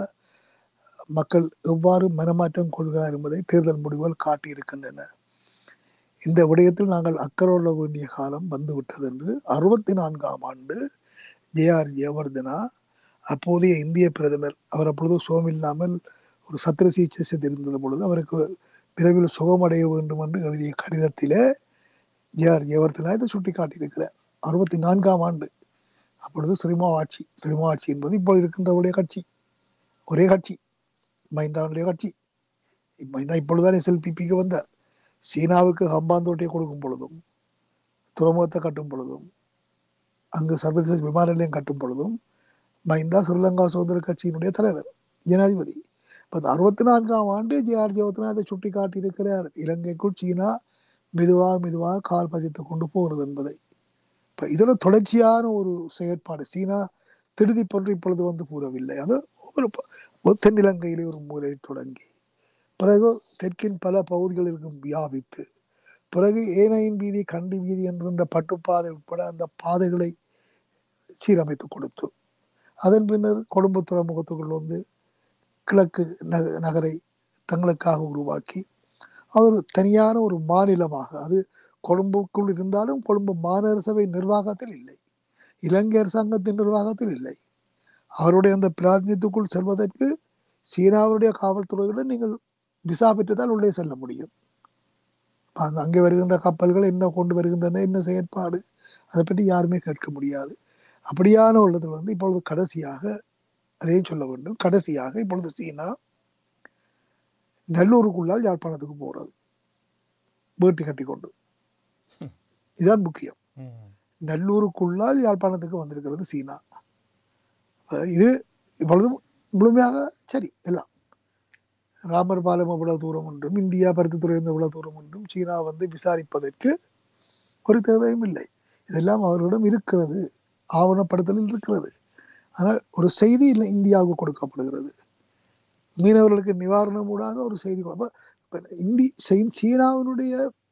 மக்கள் எவ்வாறு மனமாற்றம் கொள்கிறார் என்பதை தேர்தல் முடிவுகள் காட்டியிருக்கின்றன இந்த விடயத்தில் நாங்கள் அக்கறை கொள்ள வேண்டிய காலம் வந்துவிட்டது என்று அறுபத்தி நான்காம் ஆண்டு ஜேஆர் ஜெயவர்தனா அப்போதைய இந்திய பிரதமர் அவர் அப்பொழுது சுகமில்லாமல் ஒரு சத்திர சிகிச்சை செய்திருந்தது பொழுது அவருக்கு விரைவில் சுகமடைய வேண்டும் என்று எழுதிய கடிதத்திலே ஜேஆர் ஜெயவர்தனா இதை சுட்டி காட்டியிருக்கிறார் அறுபத்தி நான்காம் ஆண்டு அப்பொழுது சிறிமா ஆட்சி சிறிமா ஆட்சி என்பது இப்பொழுது இருக்கின்றவருடைய கட்சி ஒரே கட்சி மைந்தாவுடைய கட்சி மைந்தா இப்பொழுதுதான் எஸ்எல்பிபிக்கு வந்தார் சீனாவுக்கு ஹம்பாந்தோட்டையை கொடுக்கும் பொழுதும் துறைமுகத்தை கட்டும் பொழுதும் அங்கு சர்வதேச விமான நிலையம் கட்டும் பொழுதும் மைந்தா ஸ்ரீலங்கா சுதந்திர கட்சியினுடைய தலைவர் ஜனாதிபதி இப்போ அறுபத்தி நான்காம் ஆண்டு ஜே ஆர் ஜெயவர்தனா அதை சுட்டி காட்டியிருக்கிறார் இலங்கைக்குள் சீனா மெதுவாக மெதுவாக கால் பதித்து கொண்டு போகிறது என்பதை இப்போ இதோட தொடர்ச்சியான ஒரு செயற்பாடு சீனா திருதி போன்று இப்பொழுது வந்து கூறவில்லை அது ஒரு ப- ஒரு தென்னிலங்கையிலே ஒரு மூலையில் தொடங்கி பிறகு தெற்கின் பல பகுதிகளிலும் வியாபித்து பிறகு ஏனையின் வீதி கண்டி வீதி என்கின்ற பட்டுப்பாதை உட்பட அந்த பாதைகளை சீரமைத்து கொடுத்து அதன் பின்னர் கொழும்பு துறைமுகத்துக்குள் வந்து கிழக்கு நக- நகரை தங்களுக்காக உருவாக்கி அது ஒரு தனியான ஒரு மாநிலமாக அது கொழும்புக்குள் இருந்தாலும் கொழும்பு மாநகர சபை நிர்வாகத்தில் இல்லை இலங்கை அரசாங்கத்தின் நிர்வாகத்தில் இல்லை அவருடைய அந்த பிராந்தியத்துக்குள் செல்வதற்கு சீனாவுடைய காவல்துறையுடன் நீங்கள் விசா பெற்றுதான் உள்ளே செல்ல முடியும் அங்க- அங்கே வருகின்ற கப்பல்கள் என்ன கொண்டு வருகின்றன என்ன செயற்பாடு அதை பற்றி யாருமே கேட்க முடியாது அப்படியான உள்ளதில் வந்து இப்பொழுது கடைசியாக அதையும் சொல்ல வேண்டும் கடைசியாக இப்பொழுது சீனா நல்லூருக்குள்ளால் யாழ்ப்பாணத்துக்கு போறது வேட்டி கட்டி கொண்டு இதுதான் முக்கியம் ம். நல்லூருக்குள்ளால் யாழ்ப்பாணத்துக்கு வந்திருக்கிறது சீனா அஹ் இது இப்பொழுது முழுமையாக சரி எல்லாம் ராமர் பாலம் எவ்வளவு தூரம் என்றும் இந்தியா பருத்தித்துறை எவ்வளவு தூரம் என்றும் சீனா வந்து விசாரிப்பதற்கு ஒரு தேவையும் இல்லை இதெல்லாம் அவர்களிடம் இருக்கிறது ஆவணப்படுத்தலில் இருக்கிறது ஆனால் ஒரு செய்தி இல்லை இந்தியாவுக்கு கொடுக்கப்படுகிறது மீனவர்களுக்கு நிவாரணம் ஊடாக ஒரு செய்தி கொடு- அப்ப இப்ப இந்தி சீ- சீனாவினுடைய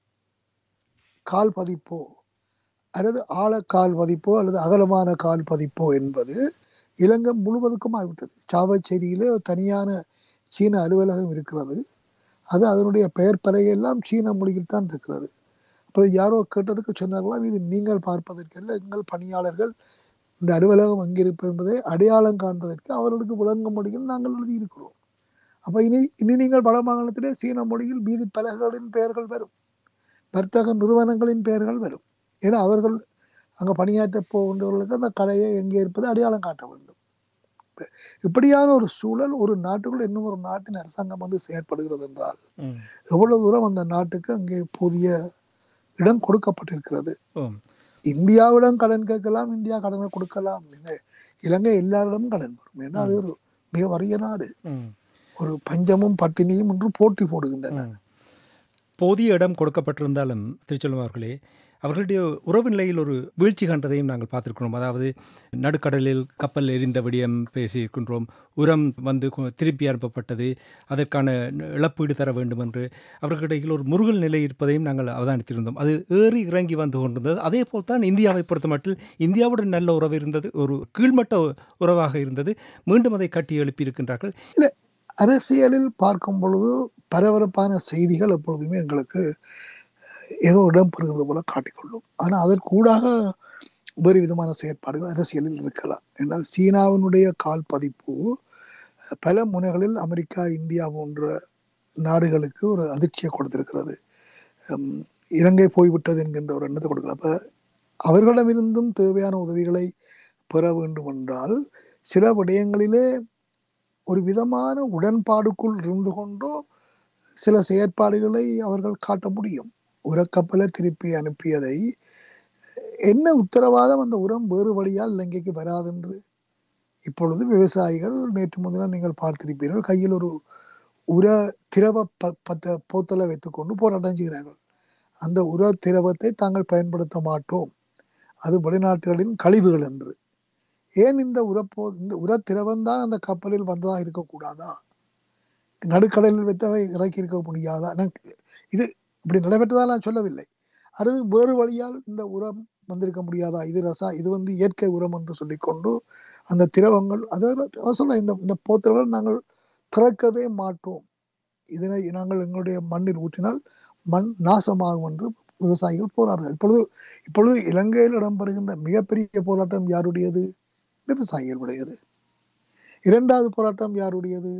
கால் பதிப்போ அல்லது ஆழக்கால் பதிப்போ அல்லது அகலமான கால் பதிப்போ என்பது இலங்கை முழுவதுக்கும் ஆகிவிட்டது சாவை செய்தியிலே ஒரு தனியான சீன அலுவலகம் இருக்கிறது அது அதனுடைய பெயர் பலகையெல்லாம் சீன மொழியில் தான் இருக்கிறது அப்போ யாரோ கேட்டதுக்கு சொன்னார்களாம் இது நீங்கள் பார்ப்பதற்கல்ல எங்கள் பணியாளர்கள் இந்த அலுவலகம் அங்கிருப்பு என்பதை அடையாளம் காண்பதற்கு அவர்களுக்கு விளங்க மொழியில் நாங்கள் எழுதி இருக்கிறோம் அப்ப இனி இனி நீங்கள் வடமாகாணத்திலே சீன மொழியில் மீதி பலகைகளின் பெயர்கள் வரும் வர்த்தக நிறுவனங்களின் பெயர்கள் வரும் ஏன்னா அவர்கள் அங்க பணியாற்ற போகின்றவர்களுக்கு அந்த கடையை எங்கே இருப்பது அடையாளம் காட்ட வேண்டும் இப்ப இப்படியான ஒரு சூழல் ஒரு நாட்டுக்குள் இன்னும் ஒரு நாட்டின் அரசாங்கம் வந்து செயற்படுகிறது என்றால் ம். எவ்வளவு தூரம் அந்த நாட்டுக்கு அங்கே போதிய இடம் கொடுக்கப்பட்டிருக்கிறது ஓம் இந்தியாவிடம் கடன் கேட்கலாம் இந்தியா கடனை கொடுக்கலாம் இல்ல- இலங்கை எல்லாரிடமும் கடன் வரும் ஏன்னா அது ஒரு மிக வறிய நாடு ம். ஒரு பஞ்சமும் பட்டினியும் என்று போட்டி போடுகின்றன ம். போதிய இடம் கொடுக்கப்பட்டிருந்தாலும் திருச்செல்வம் அவர்களே அவர்களுடைய உறவு நிலையில் ஒரு வீழ்ச்சி கண்டதையும் நாங்கள் பார்த்திருக்கிறோம் அதாவது நடுக்கடலில் கப்பல் எரிந்த விடயம் பேசியிருக்கின்றோம் உரம் வந்து கு- திருப்பி அனுப்பப்பட்டது அதற்கான இழப்பீடு தர வேண்டும் என்று அவர்களிடையில் ஒரு முருகல் நிலை இருப்பதையும் நாங்கள் அவதானித்திருந்தோம் அது ஏறி இறங்கி வந்து கொண்டிருந்தது அதே போல் தான் இந்தியாவை பொறுத்த மட்டில் இந்தியாவுடன் நல்ல உறவு இருந்தது ஒரு கீழ்மட்ட உறவாக இருந்தது மீண்டும் அதை கட்டி எழுப்பி இருக்கின்றார்கள் அரசியலில் பார்க்கும் பொழுது பரபரப்பான செய்திகள் எப்பொழுதுமே எங்களுக்கு ஏதோ இடம்பெறுகிறது போல காட்டிக்கொள்ளும் ஆனால் அதற்கூடாக வேறு விதமான செயற்பாடுகள் அரசியலில் இருக்கலாம் என்றால் சீனாவினுடைய கால் பதிப்பு பல முனைகளில் அமெரிக்கா இந்தியா போன்ற நாடுகளுக்கு ஒரு அதிர்ச்சியை கொடுத்திருக்கிறது ஹம், இலங்கை போய்விட்டது என்கின்ற ஒரு எண்ணத்தை கொடுக்கல அப்ப அவர்களிடமிருந்தும் தேவையான உதவிகளை பெற வேண்டும் என்றால் சில விடயங்களிலே ஒரு விதமான உடன்பாடுக்குள் இருந்து கொண்டு சில செயற்பாடுகளை அவர்கள் காட்ட முடியும் உரக்கப்பலை திருப்பி அனுப்பியதை என்ன உத்தரவாதம் அந்த உரம் வேறு வழியால் இலங்கைக்கு வராது என்று இப்பொழுது விவசாயிகள் நேற்று முன்தினம் நீங்கள் பார்த்திருப்பீர்கள் கையில் ஒரு உர திரவ ப பத்த போத்தலை வைத்துக்கொண்டு போராட்டம் செய்கிறார்கள் அந்த உர திரவத்தை தாங்கள் பயன்படுத்த மாட்டோம் அது வெளிநாட்டுகளின் கழிவுகள் என்று ஏன் இந்த உரப்போ இந்த உர திரவம் தான் அந்த கப்பலில் வந்ததாக இருக்கக்கூடாதா நடுக்கடலில் வைத்தவை இறக்கி இருக்க முடியாதா நான் இது இப்படி நடைபெற்றதா நான் சொல்லவில்லை அது வேறு வழியால் இந்த உரம் வந்திருக்க முடியாதா இது ரசா இது வந்து இயற்கை உரம் என்று சொல்லிக்கொண்டு அந்த திரவங்கள் அதாவது சொல்ல இந்த இந்த போத்தல்கள் நாங்கள் திறக்கவே மாட்டோம் இதனை நாங்கள் எங்களுடைய மண்ணில் ஊற்றினால் மண் நாசமாகும் என்று விவசாயிகள் போராடுறார்கள் இப்பொழுது இப்பொழுது இலங்கையில் இடம்பெறுகின்ற மிகப்பெரிய போராட்டம் யாருடையது விவசாயிகளுடையது இரண்டாவது போராட்டம் யாருடையது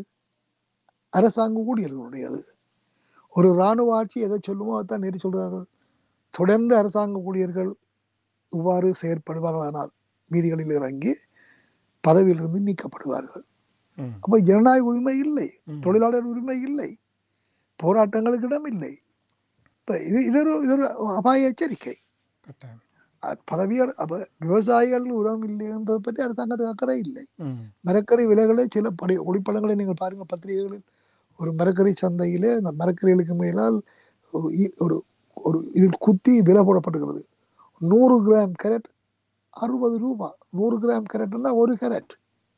அரசாங்க ஊழியர்களுடையது ஒரு இராணுவ ஆட்சி எதை சொல்லுமோ அதான் நேரி சொல்றார்கள் தொடர்ந்து அரசாங்க ஊழியர்கள் இவ்வாறு செயற்படுவார்களானால் வீதிகளில் இறங்கி பதவியிலிருந்து நீக்கப்படுவார்கள் ம், அப்ப ஜனநாயக உரிமை இல்லை ம். தொழிலாளர் உரிமை இல்லை போராட்டங்களுக்கு இடம் இல்லை இப்ப இது இது ஒரு இது ஒரு அபாய எச்சரிக்கை கட்டாயம். அ- பதவியால் அப்ப விவசாயிகள் உரம் இல்லைன்றதை பற்றி அரசாங்கத்துக்கு அக்கறை இல்லை ம், மரக்கறி விலைகளை சில படி ஒளிப்படங்களை நீங்கள் பாருங்க பத்திரிகைகளில் ஒரு மரக்கறி சந்தையிலே அந்த மரக்கறிகளுக்கு மேலால் ஒரு ஈ- ஒரு ஒரு இதில் குத்தி விலை போடப்படுகிறது நூறு கிராம் கேரட் அறுபது ரூபா நூறு கிராம் கேரட்னா ஒரு கேரட்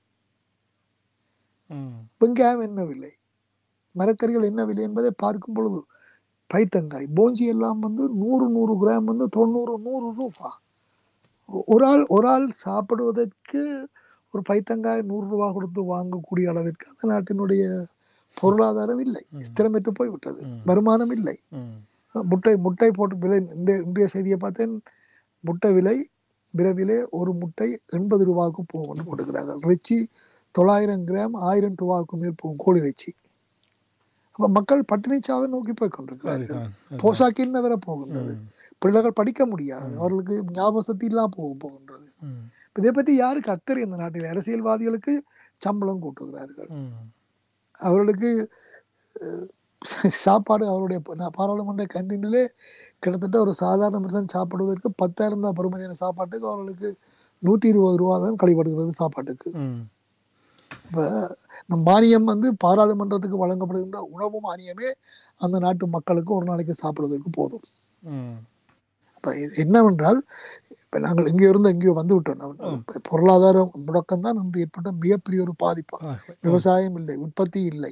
ம், வெங்காயம் என்ன விலை மரக்கறிகள் என்ன விலை என்பதை பார்க்கும் பொழுது பைத்தங்காய் போஞ்சி எல்லாம் வந்து நூறு நூறு கிராம் வந்து தொண்ணூறு நூறு ரூபா ஒ- ஒரு ஆள் ஒரு ஆள் சாப்பிடுவதற்கு ஒரு பைத்தங்காய் நூறு ரூபா கொடுத்து வாங்கக்கூடிய அளவிற்கு அந்த நாட்டினுடைய பொருளாதாரம் இல்லை ம். ஸ்திரமற்று போய்விட்டது ம். வருமானம் இல்லை ம், முட்டை முட்டை போட்டு விலை இன்றைய இன்றைய செய்தியை பார்த்தேன் முட்டை விலை விரைவிலே ஒரு முட்டை எண்பது ரூபாவுக்கு போகும்னு போட்டுக்கிறார்கள் இறைச்சி தொள்ளாயிரம் கிராம் ஆயிரம் ரூபாவுக்கு மேல் போகும் கோழி இறைச்சி அப்ப மக்கள் பட்டினி சாவை நோக்கி போய் கொண்டிருக்கிறார்கள் அதுதான், அதுதான். போசாக்கின்மை வர போகின்றது ம், பிள்ளைகள் படிக்க முடியாது ம். அவர்களுக்கு ஞாபக சக்தி இல்லாம போக போகின்றது ம், இதை பற்றி யாருக்கு அக்கறை இந்த நாட்டில் அரசியல்வாதிகளுக்கு சம்பளம் கூட்டுகிறார்கள் ம், அவர்களுக்கு அஹ், சாப்பாடு அவருடைய ப- நா- பாராளுமன்ற கேண்டீனிலே கிட்டத்தட்ட ஒரு சாதாரண மனிதன் சாப்பிடுவதற்கு பத்தாயிரம் தான் பெருமதியான சாப்பாட்டுக்கு அவர்களுக்கு நூற்றி இருபது ரூபா தான் கழிப்படுகிறது சாப்பாட்டுக்கு ம், இப்போ இந்த மானியம் வந்து பாராளுமன்றத்துக்கு வழங்கப்படுகின்ற உணவு மானியமே அந்த நாட்டு மக்களுக்கு ஒரு நாளைக்கு சாப்பிடுவதற்கு போதும் ம். இப்போ இது என்னவென்றால் இப்போ நாங்கள் இங்கே இருந்து எங்கேயோ வந்து விட்டோம் நம்ம. ஆம். இப்ப பொருளாதார முடக்கம் தான் இன்று ஏற்பட்ட மிகப்பெரிய ஒரு பாதிப்பு ஆ, விவசாயம் இல்லை உற்பத்தி இல்லை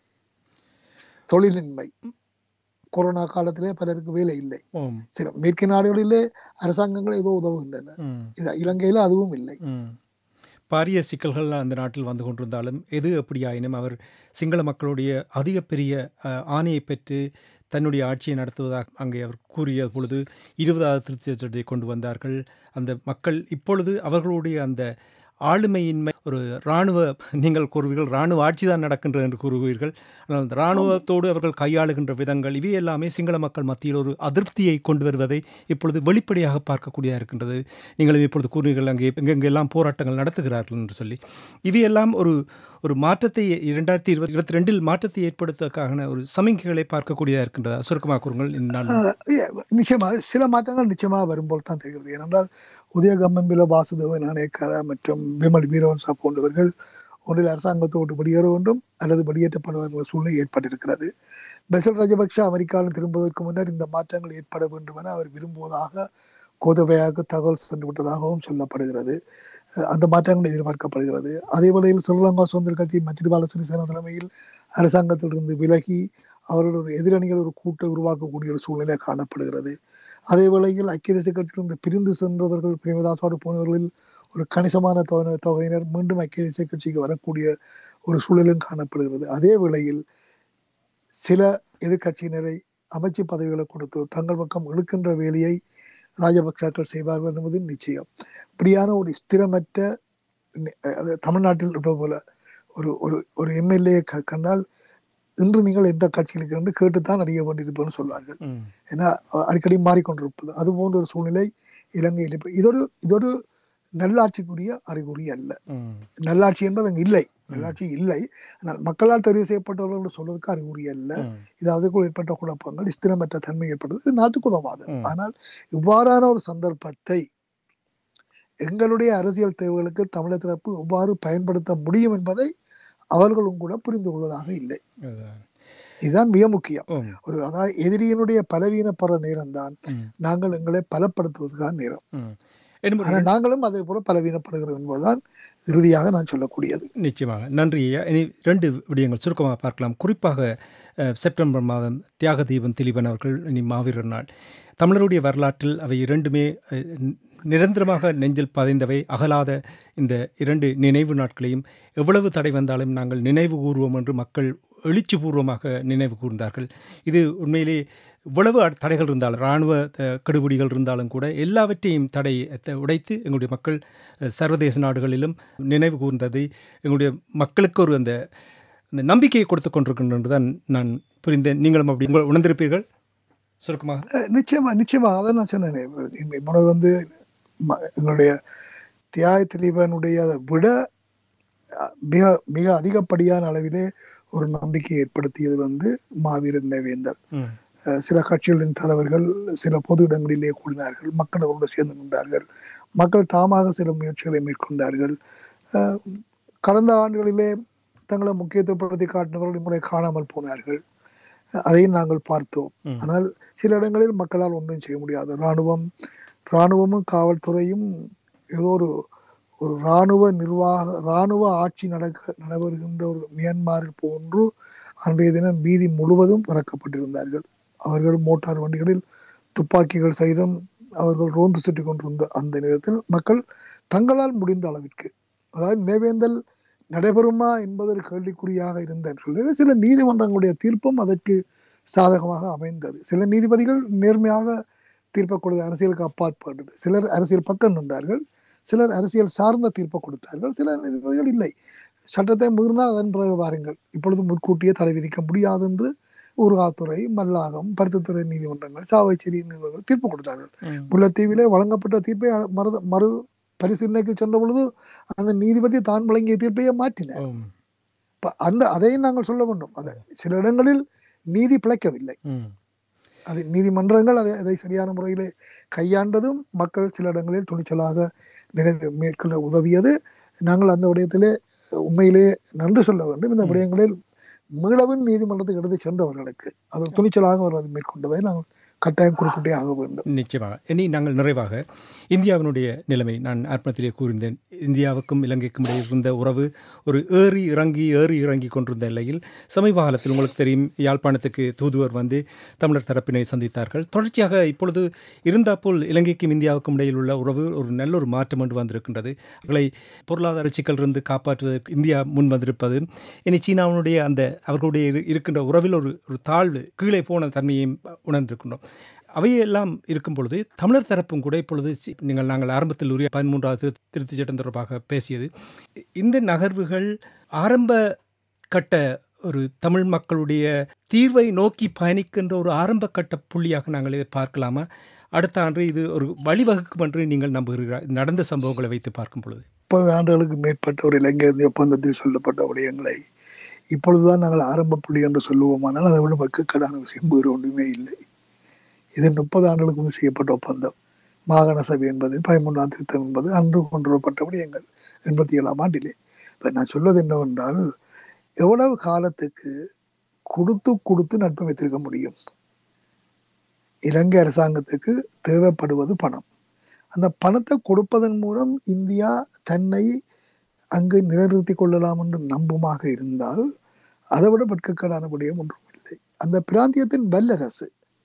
தொழிலின்மை கொரோனா காலத்திலே பலருக்கு வேலை இல்லை ஓம், சில மேற்கு நாடுகளிலே அரசாங்கங்கள் ஏதோ உதவுகின்றன ம், இது இலங்கையில் அதுவும் இல்லை ம். பாரிய சிக்கல்கள் அந்த நாட்டில் வந்து கொண்டிருந்தாலும் எது எப்படியாயினும் அவர் சிங்கள மக்களுடைய அதிக பெரிய அஹ், ஆணையை பெற்று தன்னுடைய ஆட்சியை நடத்துவதாக அங்கே அவர் கூறிய பொழுது இருபதாவது திருத்தச் சட்டத்தை கொண்டு வந்தார்கள் அந்த மக்கள் இப்பொழுது அவர்களுடைய அந்த ஆளுமையின்மை ஒரு இராணுவ நீங்கள் கூறுவீர்கள் இராணுவ ஆட்சி தான் நடக்கின்றது என்று கூறுவீர்கள் ஆனால் அந்த இராணுவத்தோடு அவர்கள் கையாளுகின்ற விதங்கள் இவை எல்லாமே சிங்கள மக்கள் மத்தியில் ஒரு அதிருப்தியை கொண்டு வருவதை இப்பொழுது வெளிப்படையாக பார்க்கக்கூடியதாக இருக்கின்றது நீங்களும் இப்பொழுது கூறுவீர்கள் அங்கே எங்கெங்கெல்லாம் போராட்டங்கள் நடத்துகிறார்கள் என்று சொல்லி இவையெல்லாம் ஒரு ஒரு மாற்றத்தை இரண்டாயிரத்தி இருபத்தி இருபத்தி ரெண்டில் மாற்றத்தை ஏற்படுத்துவதற்கான ஒரு சமிக்கைகளை பார்க்கக்கூடியதாக இருக்கின்றதா சுருக்கமாக கூறுங்கள் நான் ஆஹ் ஏ, நிச்சயமாக சில மாற்றங்கள் நிச்சயமாக வரும்போது தான் தெரிகிறது ஏனென்றால் உதயகம்மம்பில வாசுதேவ நாணயக்காரா மற்றும் விமல் வீரவன்சா போன்றவர்கள் ஒன்றில் அரசாங்கத்தோடு வெளியேற வேண்டும் அல்லது வெளியேற்றப்படுவார்கள் சூழ்நிலை ஏற்பட்டிருக்கிறது பெசல் ராஜபக்ஷ அமெரிக்காவில் திரும்புவதற்கு முன்னர் இந்த மாற்றங்கள் ஏற்பட வேண்டும் என அவர் விரும்புவதாக கோதபையாக தகவல் சென்று விட்டதாகவும் சொல்லப்படுகிறது அஹ் அந்த மாற்றங்கள் எதிர்பார்க்கப்படுகிறது அதே வேளையில் ஸ்ரீலங்கா சுதந்திர கட்சி மைத்திரிபால சிறிசேன தலைமையில் அரசாங்கத்திலிருந்து விலகி அவர்கள் ஒரு எதிரணிகள் ஒரு கூட்டை உருவாக்கக்கூடிய ஒரு சூழ்நிலை காணப்படுகிறது அதே வேளையில் ஐக்கிய தேசிய கட்சியிலிருந்து பிரிந்து சென்றவர்கள் பிரேமதாசோடு போனவர்களில் ஒரு கணிசமான தொகை- தொகையினர் மீண்டும் ஐக்கிய தேசிய கட்சிக்கு வரக்கூடிய ஒரு சூழலும் காணப்படுகிறது அதே வேளையில் சில எதிர்க்கட்சியினரை அமைச்சு பதவிகளை கொடுத்து தங்கள் பக்கம் இழுக்கின்ற வேலையை ராஜபக்சாக்கள் செய்வார்கள் என்பது நிச்சயம் இப்படியான ஒரு ஸ்திரமற்ற நி- அது தமிழ்நாட்டில் இருப்பது போல ஒரு ஒரு ஒரு எம்எல்ஏ கண்டால் இன்று நீங்கள் எந்த கட்சியில் இருக்கிறது கேட்டுத்தான் அறிய வேண்டியிருப்போம்னு சொல்வார்கள் ம், ஏன்னா அஹ், அடிக்கடி மாறிக்கொண்டிருப்பது அது போன்ற ஒரு சூழ்நிலை இலங்கையில் இப்ப இதொரு இதொரு நல்லாட்சிக்குரிய அறிகுறி அல்ல ம், நல்லாட்சி என்பது அங்கு இல்லை நல்லாட்சி இல்லை ஆனால் மக்களால் தெரிவு செய்யப்பட்டவர்கள் என்று சொல்வதற்கு அறிகுறி அல்ல ம், இது அதுக்குள் ஏற்பட்ட குழப்பங்கள் ஸ்திரமற்ற தன்மை ஏற்பட்டது இது நாட்டுக்கு உதவாது ம். ஆனால் இவ்வாறான ஒரு சந்தர்ப்பத்தை எங்களுடைய அரசியல் தேவைகளுக்கு தமிழர் தரப்பு எவ்வாறு பயன்படுத்த முடியும் என்பதை அவர்களும் கூட புரிந்து கொள்வதாக இல்லை அதுதான். இதுதான் மிக முக்கியம் ஓம், ஒரு அதாவது எதிரியினுடைய பலவீனப்படுற நேரம் தான் ம், நாங்கள் எங்களை பலப்படுத்துவதற்கான நேரம் ம். இன்னும் ஒரு ஆனால் நாங்களும் அதே போல பலவீனப்படுகிறோம் என்பதுதான் இறுதியாக நான் சொல்லக்கூடியது நிச்சயமாக நன்றி ஐயா இனி ரெண்டு விடயங்கள் சுருக்கமாக பார்க்கலாம் குறிப்பாக அஹ், செப்டம்பர் மாதம் தியாக தீபம் திலீபன் அவர்கள் இனி மாவீரர் நாள் தமிழருடைய வரலாற்றில் அவை இரண்டுமே அஹ், நி- நிரந்தரமாக நெஞ்சில் பதிந்தவை அகலாத இந்த இரண்டு நினைவு நாட்களையும் எவ்வளவு தடை வந்தாலும் நாங்கள் நினைவு கூறுவோம் என்று மக்கள் எழுச்சிபூர்வமாக நினைவு கூர்ந்தார்கள் இது உண்மையிலே இவ்வளவு அ- தடைகள் இருந்தாலும் இராணுவ அஹ், கெடுபிடிகள் இருந்தாலும் கூட எல்லாவற்றையும் தடை அஹ், உடைத்து எங்களுடைய மக்கள் அஹ், சர்வதேச நாடுகளிலும் நினைவு கூர்ந்ததை எங்களுடைய மக்களுக்கு ஒரு அந்த அந்த நம்பிக்கையை கொடுத்து கொண்டிருக்கின்றது தான் நான் புரிந்தேன் நீங்களும் அப்படி உங்கள் உணர்ந்திருப்பீர்கள் சுருக்கமாக அஹ் நிச்சயமா நிச்சயமா அதான் நான் சொன்னேன் இந்த முறை வந்து ம- எங்களுடைய தியாக திலீபனுடைய விட அஹ், மிக மிக அதிகப்படியான அளவிலே ஒரு நம்பிக்கை ஏற்படுத்தியது வந்து மாவீரன் நினைவேந்தர் ம். அஹ், சில கட்சிகளின் தலைவர்கள் சில பொது இடங்களிலே கூடினார்கள் மக்கள் அவரோடு சேர்ந்து கொண்டார்கள் மக்கள் தாமாக சில முயற்சிகளை மேற்கொண்டார்கள் அஹ், கடந்த ஆண்டுகளிலே தங்களை முக்கியத்துவப்படுத்தி காட்டினவர்கள் இம்முறை காணாமல் போனார்கள் அஹ், அதையும் நாங்கள் பார்த்தோம் ம். ஆனால் சில இடங்களில் மக்களால் ஒன்றும் செய்ய முடியாது இராணுவம் இராணுவமும் காவல்துறையும் ஏதோ ஒரு ஒரு இராணுவ நிர்வாக இராணுவ ஆட்சி நடக்க நடைபெறுகின்ற ஒரு மியான்மரில் போன்று அன்றைய தினம் வீதி முழுவதும் பறக்கப்பட்டிருந்தார்கள் அவர்கள் மோட்டார் வண்டிகளில் துப்பாக்கிகள் சைதம் அவர்கள் ரோந்து சுற்றி கொண்டிருந்த அந்த நேரத்தில் மக்கள் தங்களால் முடிந்த அளவிற்கு அதாவது நினைவேந்தல் நடைபெறுமா என்பது ஒரு கேள்விக்குறியாக இருந்த நிலையில் சில நீதிமன்றங்களுடைய தீர்ப்பும் அதற்கு சாதகமாக அமைந்தது சில நீதிபதிகள் நேர்மையாக தீர்ப்பை கொடுத்த அரசியலுக்கு அப்பாற்பட்டது சிலர் அரசியல் பக்கம் நின்றார்கள் சிலர் அரசியல் சார்ந்த தீர்ப்பை கொடுத்தார்கள் சில நீதிபதிகள் இல்லை சட்டத்தை மீறினால் அதன் பிறகு வாருங்கள் இப்பொழுது முன்கூட்டியே தடை விதிக்க முடியாது என்று ஊர்காத்துறை மல்லாகம் பருத்தித்துறை நீதிமன்றங்கள் சாவைச்சேரி நீதிமன்றங்கள் தீர்ப்பு கொடுத்தார்கள் ம். முல்லைத்தீவிலே வழங்கப்பட்ட தீர்ப்பை அ- மறு மறு பரிசீலனைக்கு சென்ற பொழுது அந்த நீதிபதி தான் வழங்கிய தீர்ப்பையே மாற்றினார் ஓம். இப்ப அந்த அதையும் நாங்கள் சொல்ல வேண்டும் அந்த சில இடங்களில் நீதி பிழைக்கவில்லை ம். அது நீதிமன்றங்கள் அதை அதை சரியான முறையிலே கையாண்டதும் மக்கள் சில இடங்களில் துணிச்சலாக நிறைவு மேற்கொள்ள உதவியது நாங்கள் அந்த விடயத்திலே உண்மையிலேயே நன்றி சொல்ல வேண்டும் இந்த ம். விடயங்களில் மீளவும் நீதிமன்றத்துக்கு எடுத்து சென்றவர்களுக்கு அது துணிச்சலாக அவர் அதை மேற்கொண்டதை நாங்கள் கட்டாயம் குறிப்பிட்டே ஆக வேண்டும் நிச்சயமாக இனி நாங்கள் நிறைவாக இந்தியாவினுடைய நிலைமை நான் ஆரம்பத்திலே கூறியிருந்தேன் இந்தியாவுக்கும் இலங்கைக்கும் இடையே இருந்த உறவு ஒரு ஏறி இறங்கி ஏறி இறங்கி கொண்டிருந்த நிலையில் சமீப காலத்தில் உங்களுக்கு தெரியும் யாழ்ப்பாணத்துக்கு தூதுவர் வந்து தமிழர் தரப்பினை சந்தித்தார்கள் தொடர்ச்சியாக இப்பொழுது இருந்தாப்போல் இலங்கைக்கும் இந்தியாவுக்கும் இடையில் உள்ள உறவு ஒரு நல்ல ஒரு மாற்றம் என்று வந்திருக்கின்றது அவர்களை பொருளாதார சிக்கலிருந்து காப்பாற்றுவதற்கு இந்தியா முன் வந்திருப்பது இனி சீனாவினுடைய அந்த அவர்களுடைய இரு- இருக்கின்ற உறவில் ஒரு ஒரு தாழ்வு கீழே போன தன்மையையும் உணர்ந்திருக்கின்றோம் அவையெல்லாம் இருக்கும் பொழுது தமிழர் தரப்பும் கூட இப்பொழுது சி- நீங்கள் நாங்கள் ஆரம்பத்தில் உரிய பதிமூன்றாவது திரு- திருத்தச் சட்டம் தொடர்பாக பேசியது இந்த நகர்வுகள் ஆரம்ப கட்ட ஒரு தமிழ் மக்களுடைய தீர்வை நோக்கி பயணிக்கின்ற ஒரு ஆரம்ப கட்ட புள்ளியாக நாங்கள் இதை பார்க்கலாமா அடுத்த ஆண்டு இது ஒரு வழிவகுக்கும் என்று நீங்கள் நம்புகிறீர்கள் நடந்த சம்பவங்களை வைத்து பார்க்கும் பொழுது முப்பது ஆண்டுகளுக்கு மேற்பட்ட ஒரு இலங்கை இந்திய ஒப்பந்தத்தில் சொல்லப்பட்ட விடயங்களை இப்பொழுதுதான் நாங்கள் ஆரம்ப புள்ளி என்று சொல்லுவோமானால் அதை விட வெக்கக்கடான விஷயம் வேறு ஒன்றுமே இல்லை இது முப்பது ஆண்டுகளுக்கு முன் செய்யப்பட்ட ஒப்பந்தம் மாகாண சபை என்பது பதிமூன்றாம் திருத்தம் என்பது அன்று கொண்டு வரப்பட்ட விடயங்கள் எண்பத்தி ஏழாம் ஆண்டிலே இப்போ நான் சொல்வது என்னவென்றால் எவ்வளவு காலத்துக்கு கொடுத்து கொடுத்து நட்பு வைத்திருக்க முடியும் இலங்கை அரசாங்கத்துக்கு தேவைப்படுவது பணம் அந்த பணத்தை கொடுப்பதன் மூலம் இந்தியா தன்னை அங்கு நிலைநிறுத்திக் கொள்ளலாம் என்று நம்புமாக இருந்தால் அதை விட வெட்கக்கேடான விடயம் ஒன்றும் இல்லை அந்த பிராந்தியத்தின் வல்லரசு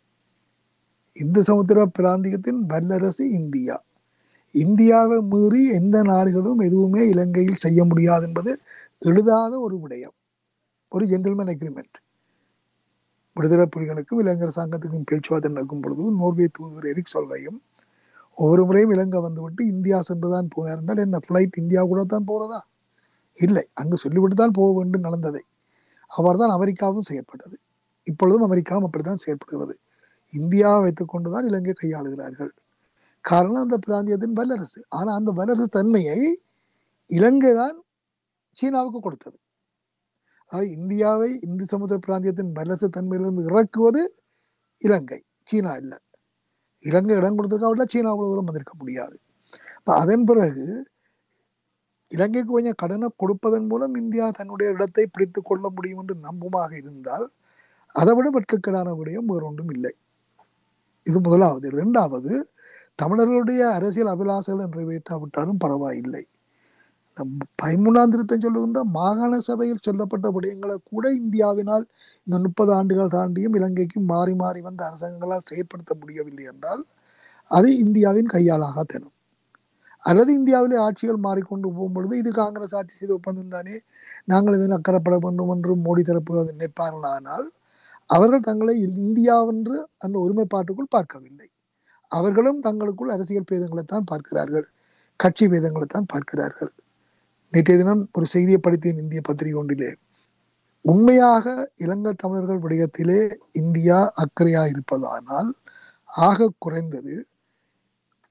இந்து சமுத்திர பிராந்தியத்தின் வல்லரசு இந்தியா இந்தியாவை மீறி எந்த நாடுகளும் எதுவுமே இலங்கையில் செய்ய முடியாது என்பது எழுதாத ஒரு விடயம் ஒரு ஜென்டில்மேன் அக்ரிமெண்ட் விடுதலை புலிகளுக்கும் இலங்கை அரசாங்கத்துக்கும் பேச்சுவார்த்தை நடக்கும் பொழுது நோர்வே தூதுவர் எரிக் சொல்வையும் ஒவ்வொரு முறையும் இலங்கை வந்துவிட்டு இந்தியா சென்றுதான் போனார் என்றால் என்ன ஃப்ளைட் இந்தியா கூட தான் போறதா இல்லை அங்கு சொல்லிவிட்டு தான் போக வேண்டும் நடந்ததை அவர்தான் அமெரிக்காவும் செயற்பட்டது இப்பொழுதும் அமெரிக்காவும் அப்படித்தான் செயற்படுகிறது இந்தியாவை வைத்துக்கொண்டு தான் இலங்கை கையாளுகிறார்கள் காரணம் அந்த பிராந்தியத்தின் வல்லரசு ஆனா அந்த வல்லரசு தன்மையை இலங்கை தான் சீனாவுக்கு கொடுத்தது அதாவது இந்தியாவை இந்து சமுத்திர பிராந்தியத்தின் வல்லரசு தன்மையிலிருந்து இறக்குவது இலங்கை சீனா இல்லை இலங்கை இடம் கொடுத்திருக்காவிட்டா சீனா அவ்வளவு தூரம் வந்திருக்க முடியாது அப்ப அதன் பிறகு இலங்கைக்கு கொஞ்சம் கடனை கொடுப்பதன் மூலம் இந்தியா தன்னுடைய இடத்தை பிடித்துக் கொள்ள முடியும் என்று நம்புமாக இருந்தால் அதை விட வெட்கக்கேடான விடயம் வேறு ஒன்றும் இல்லை இது முதலாவது இரண்டாவது தமிழர்களுடைய அரசியல் அபிலாசைகளை நிறைவேற்றாவிட்டாலும் பரவாயில்லை நம் பதிமூணாம் திருத்தம் சொல்லுகின்ற மாகாண சபையில் சொல்லப்பட்ட விடயங்களை கூட இந்தியாவினால் இந்த முப்பது ஆண்டுகள் தாண்டியும் இலங்கைக்கும் மாறி மாறி வந்த அரசாங்கங்களால் செயற்படுத்த முடியவில்லை என்றால் அது இந்தியாவின் கையாலாக தரும் அல்லது இந்தியாவிலே ஆட்சிகள் மாறிக்கொண்டு போகும்பொழுது இது காங்கிரஸ் ஆட்சி செய்த ஒப்பந்தம் தானே நாங்கள் இதனை அக்கறைப்பட வேண்டும் என்று மோடி தரப்பு அதை நினைப்பார்களானால் அவர்கள் தங்களை இந்தியாவென்று அந்த ஒருமைப்பாட்டுக்குள் பார்க்கவில்லை அவர்களும் தங்களுக்குள் அரசியல் பேதங்களைத்தான் பார்க்கிறார்கள் கட்சி பேதங்களைத்தான் பார்க்கிறார்கள் நேற்றைய தினம் ஒரு செய்தியை படித்தேன் இந்திய பத்திரிகை ஒன்றிலே உண்மையாக இலங்கை தமிழர்கள் விடயத்திலே இந்தியா அக்கறையா இருப்பதானால் ஆக குறைந்தது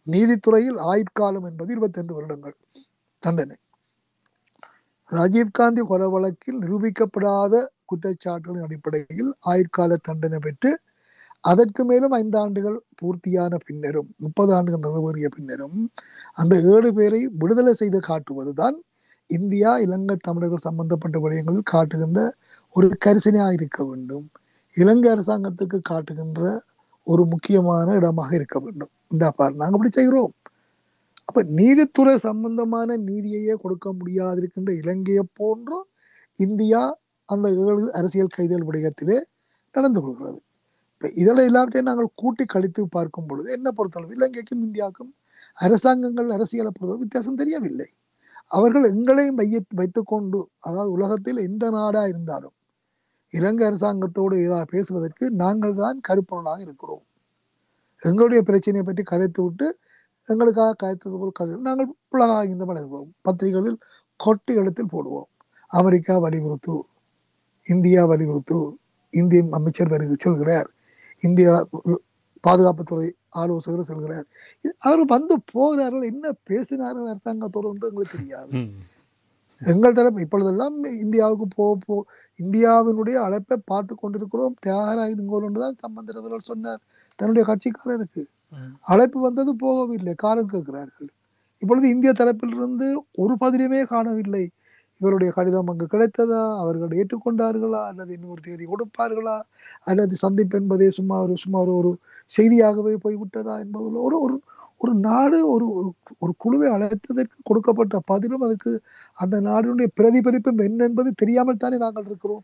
நீதித்துறையில் ஆயுட்காலம் என்பது இருபத்தைந்து வருடங்கள் தண்டனை ராஜீவ்காந்தி கொலை வழக்கில் நிரூபிக்கப்படாத குற்றச்சாட்டுகளின் அடிப்படையில் ஆயுட்கால தண்டனை பெற்று அதற்கு மேலும் ஐந்து ஆண்டுகள் பூர்த்தியான பின்னரும் முப்பது ஆண்டுகள் நிறைவேறிய பின்னரும் அந்த ஏழு பேரை விடுதலை செய்து காட்டுவதுதான் இந்தியா இலங்கை தமிழர்கள் சம்பந்தப்பட்ட விடயங்களில் காட்டுகின்ற ஒரு கரிசனையாக இருக்க வேண்டும் இலங்கை அரசாங்கத்துக்கு காட்டுகின்ற ஒரு முக்கியமான இடமாக இருக்க வேண்டும் இந்த பார் நாங்கள் அப்படி செய்கிறோம் அப்ப நீதித்துறை சம்பந்தமான நீதியையே கொடுக்க முடியாதிருக்கின்ற இலங்கையை போன்று இந்தியா அந்த ஏழு அரசியல் கைதிகள் விடயத்திலே நடந்து கொள்கிறது இப்ப இதில் எல்லாத்தையும் நாங்கள் கூட்டி கழித்து பார்க்கும் பொழுது என்ன பொறுத்தளவு இலங்கைக்கும் இந்தியாவுக்கும் அரசாங்கங்கள் அரசியலை பொறுத்தளவு வித்தியாசம் தெரியவில்லை அவர்கள் எங்களையும் வைய வைத்துக்கொண்டு அதாவது உலகத்தில் எந்த நாடா இருந்தாலும் இலங்கை அரசாங்கத்தோடு ஏதாவது பேசுவதற்கு நாங்கள் தான் கருப்பொருளாக இருக்கிறோம் எங்களுடைய பிரச்சனையை பற்றி கதைத்து விட்டு எங்களுக்காக கதைத்தது போல் கதை நாங்கள் உலகாக இந்த படம் பத்திரிகைகளில் கொட்டி எழுத்தில் போடுவோம் அமெரிக்கா வலியுறுத்து இந்தியா வலியுறுத்து இந்திய அமைச்சர் வருகை சொல்கிறார் இந்திய பாதுகாப்புத்துறை ஆலோசகர் சொல்கிறார் இது- அவர் வந்து போகிறார்கள் என்ன பேசினார்கள் அரசாங்கத்தோடு என்று எங்களுக்கு தெரியாது ம். எங்கள் தரப்பு இப்பொழுதெல்லாம் இந்தியாவுக்கு போ போ இந்தியாவினுடைய அழைப்பை பார்த்து கொண்டிருக்கிறோம் தயாராகுங்கள் என்றுதான் சம்பந்தர்கள் சொன்னார் தன்னுடைய கட்சிக்காரருக்கு ம். அழைப்பு வந்தது போகவில்லை காலம் கேட்கிறார்கள் இப்பொழுது இந்திய தரப்பிலிருந்து ஒரு பதிலுமே காணவில்லை இவருடைய கடிதம் அங்கு கிடைத்ததா அவர்கள் ஏற்றுக்கொண்டார்களா அல்லது இன்னொரு தேதி கொடுப்பார்களா அல்லது சந்திப்பு என்பதே சும்மா ஒரு சும்மா ஒரு ஒரு செய்தியாகவே போய்விட்டதா என்பது ஒரு ஒரு ஒரு நாடு ஒரு ஒரு- ஒரு குழுவை அழைத்ததற்கு கொடுக்கப்பட்ட பதிலும் அதுக்கு அந்த நாடினுடைய பிரதிபலிப்பும் என்ன என்பது தெரியாமல் தானே நாங்கள் இருக்கிறோம்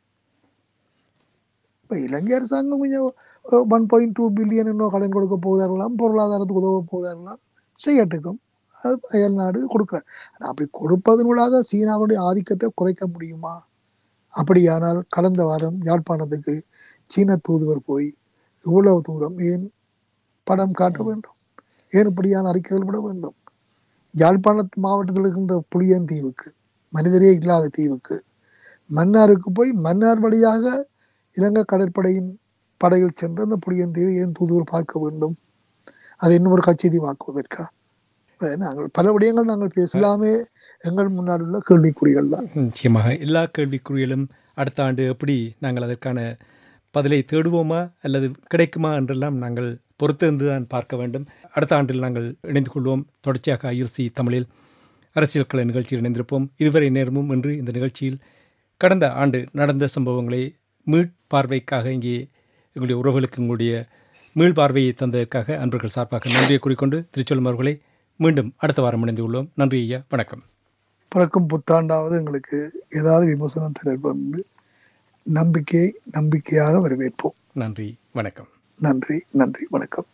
இப்ப இலங்கை அரசாங்கம் கொஞ்சம் ஒன் பாயிண்ட் டூ பில்லியன் இன்னும் கடன் கொடுக்க போகிறார்களாம் பொருளாதாரத்துக்கு உதவ போகிறார்களாம் செய்யட்டுக்கும் அது அயல் நாடு கொடுக்குறார் ஆனா அப்படி கொடுப்பதனூடாக சீனாவுடைய ஆதிக்கத்தை குறைக்க முடியுமா அப்படியானால் கடந்த வாரம் யாழ்ப்பாணத்துக்கு சீன தூதுவர் போய் இவ்வளவு தூரம் ஏன் படம் காட்ட வேண்டும் ஏன் இப்படியான அறிக்கைகள் விட வேண்டும் யாழ்ப்பாணத்து மாவட்டத்தில் இருக்கின்ற புளியன் தீவுக்கு மனிதரே இல்லாத தீவுக்கு மன்னாருக்கு போய் மன்னார் வழியாக இலங்கை கடற்படையின் படையில் சென்று அந்த புளியன் தீவை ஏன் தூதுவர் பார்க்க வேண்டும் அதை இன்னும் ஒரு கச்சேரிவாக்குவதற்கா இப்ப நாங்கள் பல விடயங்கள் நாங்கள் பேசலாமே எங்கள் முன்னால் உள்ள கேள்விக்குறிகள் தான் நிச்சயமாக எல்லா கேள்விக்குறிகளும் அடுத்த ஆண்டு எப்படி நாங்கள் அதற்கான பதிலை தேடுவோமா அல்லது கிடைக்குமா என்றெல்லாம் நாங்கள் பொறுத்திருந்து தான் பார்க்க வேண்டும் அடுத்த ஆண்டில் நாங்கள் இணைந்து கொள்வோம் தொடர்ச்சியாக ஐஎஸ்சி தமிழில் அரசியல் கலை நிகழ்ச்சியில் இணைந்திருப்போம் இதுவரை நேரமும் இன்று இந்த நிகழ்ச்சியில் கடந்த ஆண்டு நடந்த சம்பவங்களை மீட்பார்வைக்காக இங்கே எங்களுடைய உறவுகளுக்கு உங்களுடைய மீள்பார்வையை தந்ததற்காக அன்பர்கள் சார்பாக நன்றியை கூறிக்கொண்டு திருச்செல்லும் அவர்களை மீண்டும் அடுத்த வாரம் இணைந்து கொள்வோம் நன்றி ஐயா வணக்கம் பிறக்கும் புத்தாண்டாவது எங்களுக்கு ஏதாவது விமர்சனம் தரப்படும் என்று நம்பிக்கையை நம்பிக்கையாக வரவேற்போம் நன்றி வணக்கம் நன்றி நன்றி வணக்கம்